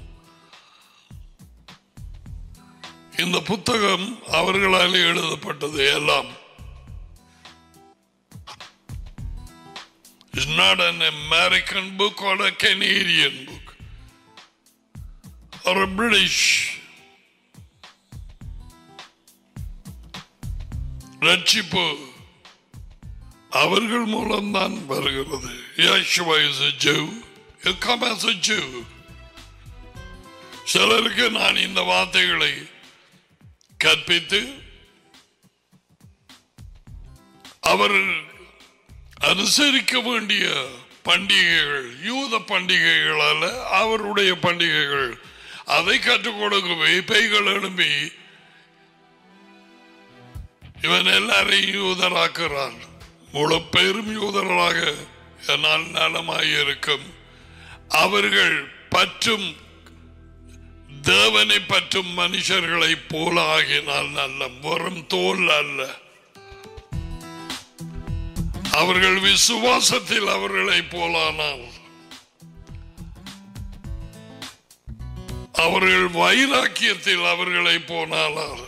இந்த புத்தகம் அவர்களால் எழுதப்பட்டது எல்லாம் It's not an American book or a Canadian book or a British ரட்சிப்பு அவர்கள் மூலம்தான் வருகிறது Yeshua is a Jew. He'll come as a Jew. சிலருக்கு நான் இந்த வார்த்தைகளை கற்பித்து அவர் அனுசரிக்க வேண்டிய பண்டிகைகள் யூத பண்டிகைகள் அல்ல அவருடைய பண்டிகைகள் அதை கற்றுக் கொடுக்கவே பேய்கள் எழும்பி இவன் எல்லாரையும் யூதராக்குறான் முழு பெரும் யூதராக என்னால் நலமாயிருக்கும் அவர்கள் பற்றும் தேவனை பற்றும் மனுஷர்களை போல ஆகினால் நல்ல வெறும் தோல் அல்ல அவர்கள் விசுவாசத்தில் அவர்களை போலானால் அவர்கள் வைராக்கியத்தில் அவர்களை போனாலார்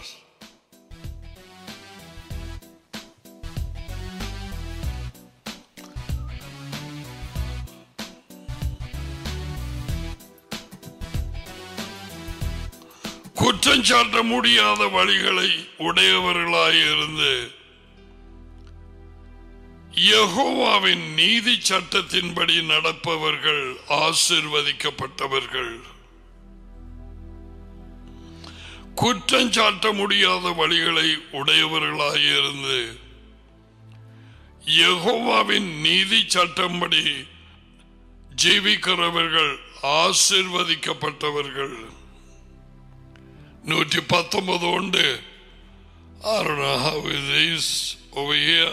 குற்றம் சாட்ட முடியாத வழிகளை உடையவர்களாயிருந்து யெகோவாவின் நீதி சட்டத்தின்படி நடப்பவர்கள் ஆசிர்வதிக்கப்பட்டவர்கள் குற்றம் சாட்ட முடியாத வழிகளை உடையவர்களாயிருந்து யெகோவாவின் நீதி சட்டம்படி ஜீவிக்கிறவர்கள் ஆசிர்வதிக்கப்பட்டவர்கள் நூற்றி பத்தொன்பது உண்டு I don't know how it is over here.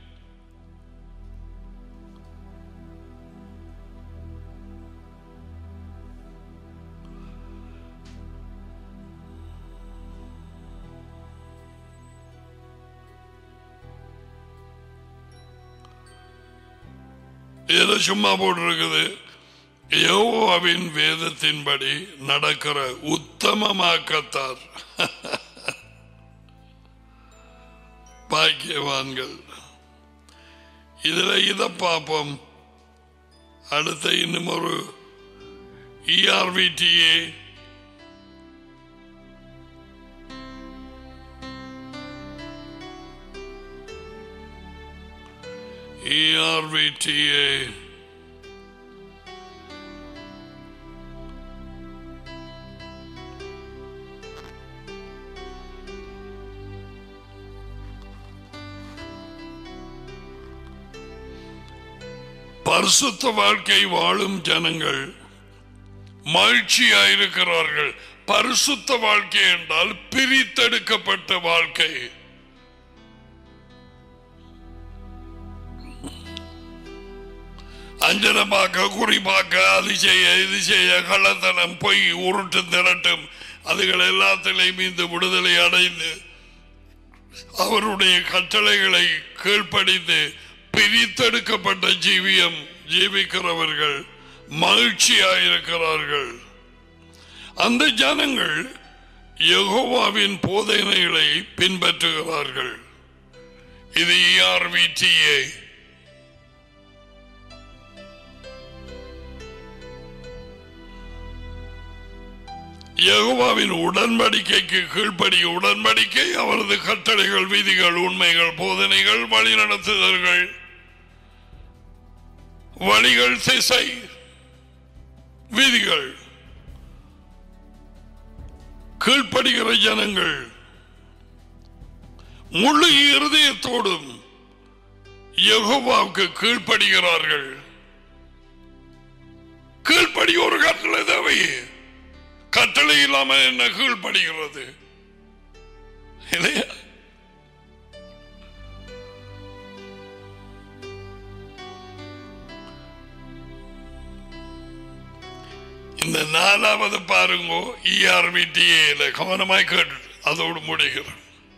ஏதோ சும்மா போட்டிருக்குது யோவாவின் வேதத்தின்படி நடக்கிற உத்தமமாக்கத்தார் பாக்கியவான்கள் இதுல இதை பார்ப்போம் அடுத்த இன்னும் ஒரு இஆர்விடிஏ ERVTA. பரிசுத்த வாழ்க்கை வாழும் ஜனங்கள் மகிழ்ச்சியாயிருக்கிறார்கள் பரிசுத்த வாழ்க்கை என்றால் பிரித்தெடுக்கப்பட்ட வாழ்க்கை அஞ்சனை பார்க்க குறி பார்க்க அது செய்ய இது செய்ய கள்ளத்தனம் பொய் உருட்டு திரட்டும் அதுகள் எல்லாத்திலையும் இந்த விடுதலை அடைந்து அவருடைய கட்டளைகளை கீழ்ப்படிந்து பிரித்தெடுக்கப்பட்ட ஜீவியம் ஜீவிக்கிறவர்கள் மகிழ்ச்சியாயிருக்கிறார்கள் அந்த ஜனங்கள் யெகோவாவின் போதனைகளை பின்பற்றுகிறார்கள் இது இஆர்விடிஏ யெகோவாவின் உடன்படிக்கைக்கு கீழ்ப்படிய உடன்படிக்கை அவரது கட்டளைகள் விதிகள் உண்மைகள் போதனைகள் வழிநடத்துதல்கள் வழிகள் திசை விதிகள் கீழ்ப்படுகிற ஜனங்கள் முழு இருதயத்தோடும் யெகோவாவுக்கு கீழ்ப்படுகிறார்கள் கீழ்ப்படி ஒரு கட்டளை தேவை கட்டளை இல்லாம என்ன கீழ்ப்படுகிறது இல்லையா இந்த நாலாவது பாருங்க இஆர்பிடிஏல கவனமாய் கேட்டு அதோடு முடிகிறேன்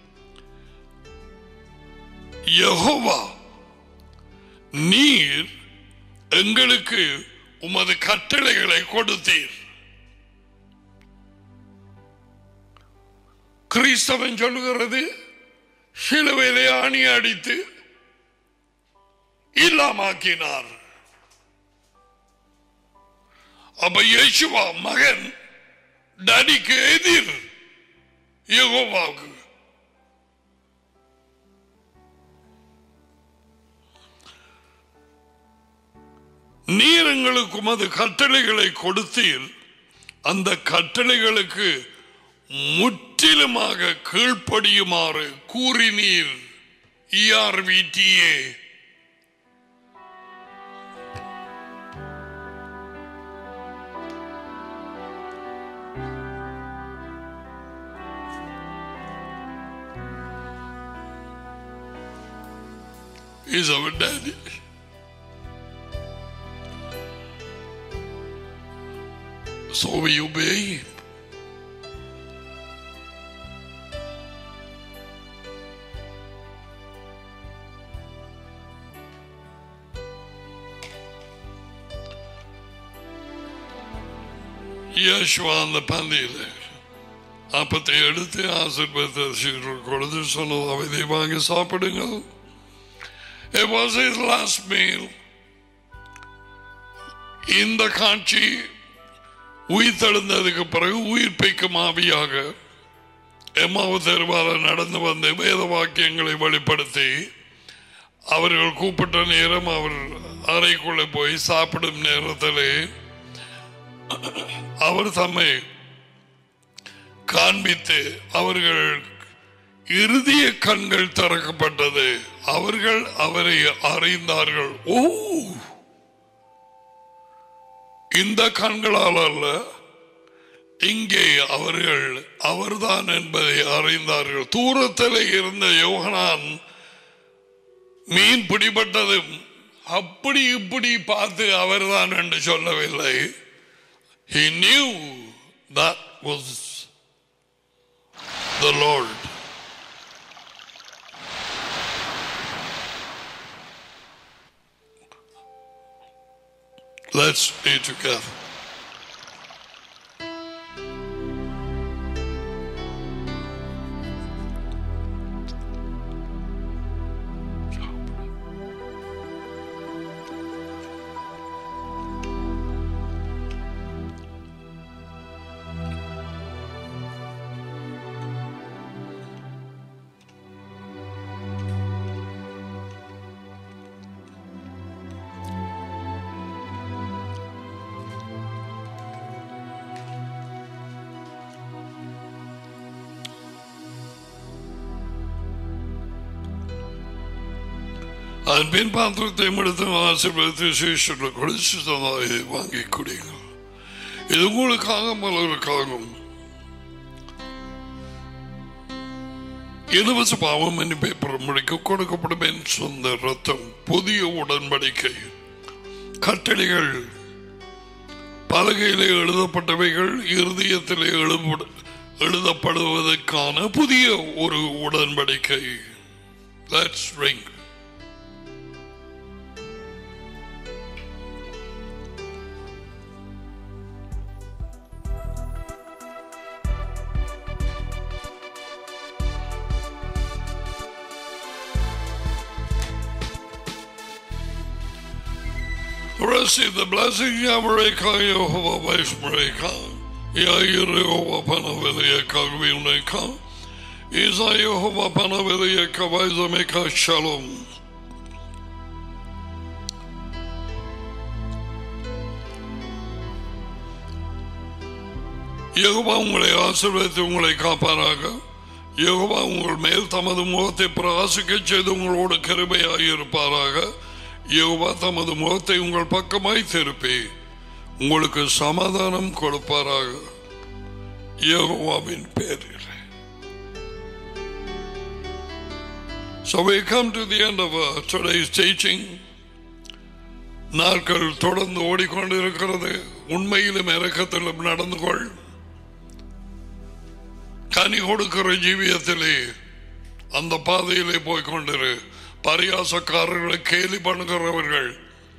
யெகோவா நீர் எங்களுக்கு உமது கட்டளைகளை கொடுத்தீர் கிறிஸ்தவன் சொல்லுகிறது சிலுவையிலே ஆணி அடித்து இல்லாமாக்கினார் அப்ப யேசுவா மகன் டடிக்கு எதிர் யெகோவாவுக்கு நீர் எங்களுக்கு உமது கட்டளைகளை கொடுத்தீர் அந்த கட்டளைகளுக்கு முற்றிலுமாக கீழ்ப்படியுமாறு கூறினீர் இஆர்விடிஏ He's our daddy. So we obey him. Yeshua அந்த பந்தியில் அப்பத்தை எடுத்து ஆசீர்வாதத்தை சீடர்களுக்கு கொடுத்து சொன்னது அவை வாங்கி சாப்பிடுங்கள் It was his last meal. இந்த காட்சி உயிர் தெழுந்ததுக்கு பிறகு உயிர்ப்பிக்கும் ஆவியாக எம்மாவு தெருவால நடந்து வந்து வேத வாக்கியங்களை வெளிப்படுத்தி அவர்கள் கூப்பிட்ட நேரம் அவர் அறைக்குள்ளே போய் சாப்பிடும் நேரத்திலே அவர் தம்மை காண்பித்து அவர்கள் இறுதிய கண்கள் திறக்கப்பட்டது அவர்கள் அவரை அறிந்தார்கள் ஓ இந்த கண்களால் அல்ல இங்கே அவர்கள் அவர்தான் என்பதை அறிந்தார்கள் தூரத்தில் இருந்த யோகனான் மீன் பிடிபட்டதும் அப்படி இப்படி பார்த்து அவர்தான் என்று சொல்லவில்லை He knew that was the Lord. Let's be together. அதன் பின் பாத்திரத்தை எடுத்து ஆசீர்வதித்து சீஷர்கள் குடிச்சு தந்தாயை வாங்கி குடிங்கள் இது உங்களுக்காக பலருக்காகும் இலவச பாவம் மன்னிப்பை முடிக்க கொடுக்கப்படும் என் சொந்த ரத்தம் புதிய உடன்படிக்கை கட்டளைகள் பலகையிலே எழுதப்பட்டவைகள் இருதயத்திலே எழுபடு எழுதப்படுவதற்கான புதிய ஒரு உடன்படிக்கை Let's ring. Receive the blessing Yamareka Yehovah Vaishmareka Yair Yehovah Panavedeka Gvineka Isa Yehovah Panavedeka Vaizameka Shalom Jehovah உங்களை ஆசீர்வதித்து உங்களை காப்பாராக யெகோவா உங்கள் மேல் தமது முகத்தை பிரகாசிக்க செய்து உங்களோடு கருமையாக இருப்பாராக யெகோவா தமது முகத்தை உங்கள் பக்கமாய் திருப்பி உங்களுக்கு சமாதானம் கொடுப்பாராக யெகோவாவின் பேரில் So we come to the end of uh, today's teaching. நாட்கள் தொடர்ந்து ஓடிக்கொண்டிருக்கிறது உண்மையிலும் இறக்கத்திலும் நடந்து கொள் கனி கொடுக்கிற ஜீவியத்திலே அந்த பாதையிலே போய் கொண்டிரு பரியாசக்காரர்களை கேலி பண்ணுகிறவர்கள்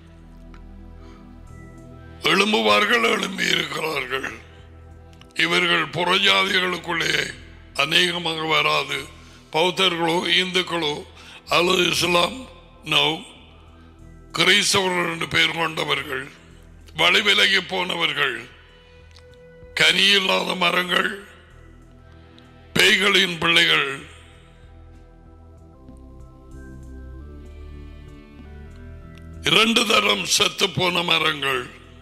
எழும்புவார்கள் எழும்பி இருக்கிறார்கள் இவர்கள் புறஜாதிகளுக்குள்ளே அநேகமாக வராது பௌத்தர்களோ இந்துக்களோ அல்லது இஸ்லாம் நோ கிறிஸ்தவர்கள் என்று பெயர் கொண்டவர்கள் வழி விலகி போனவர்கள் கனி இல்லாத மரங்கள் பேய்களின் பிள்ளைகள் இரண்டு தரம் செத்து போன மரங்கள்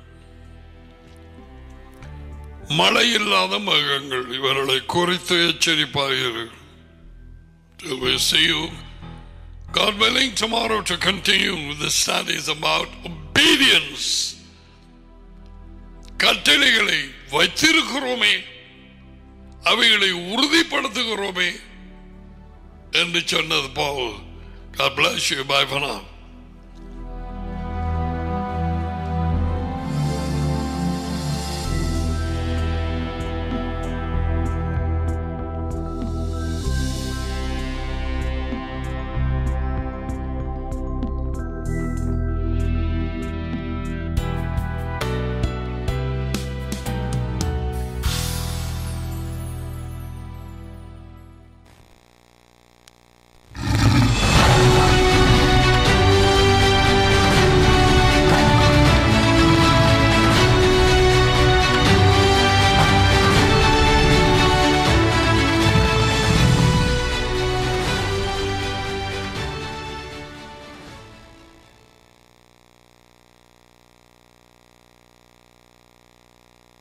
மழை இல்லாத மகங்கள் இவர்களை குறித்து எச்சரிப்பார்கள் Till we see you, God willing, tomorrow to continue with the studies about obedience. கட்டளைகளை வைத்திருக்கிறோமே அவைகளை உறுதிப்படுத்துகிறோமே என்று சொன்னது போல் God bless you. Bye for now.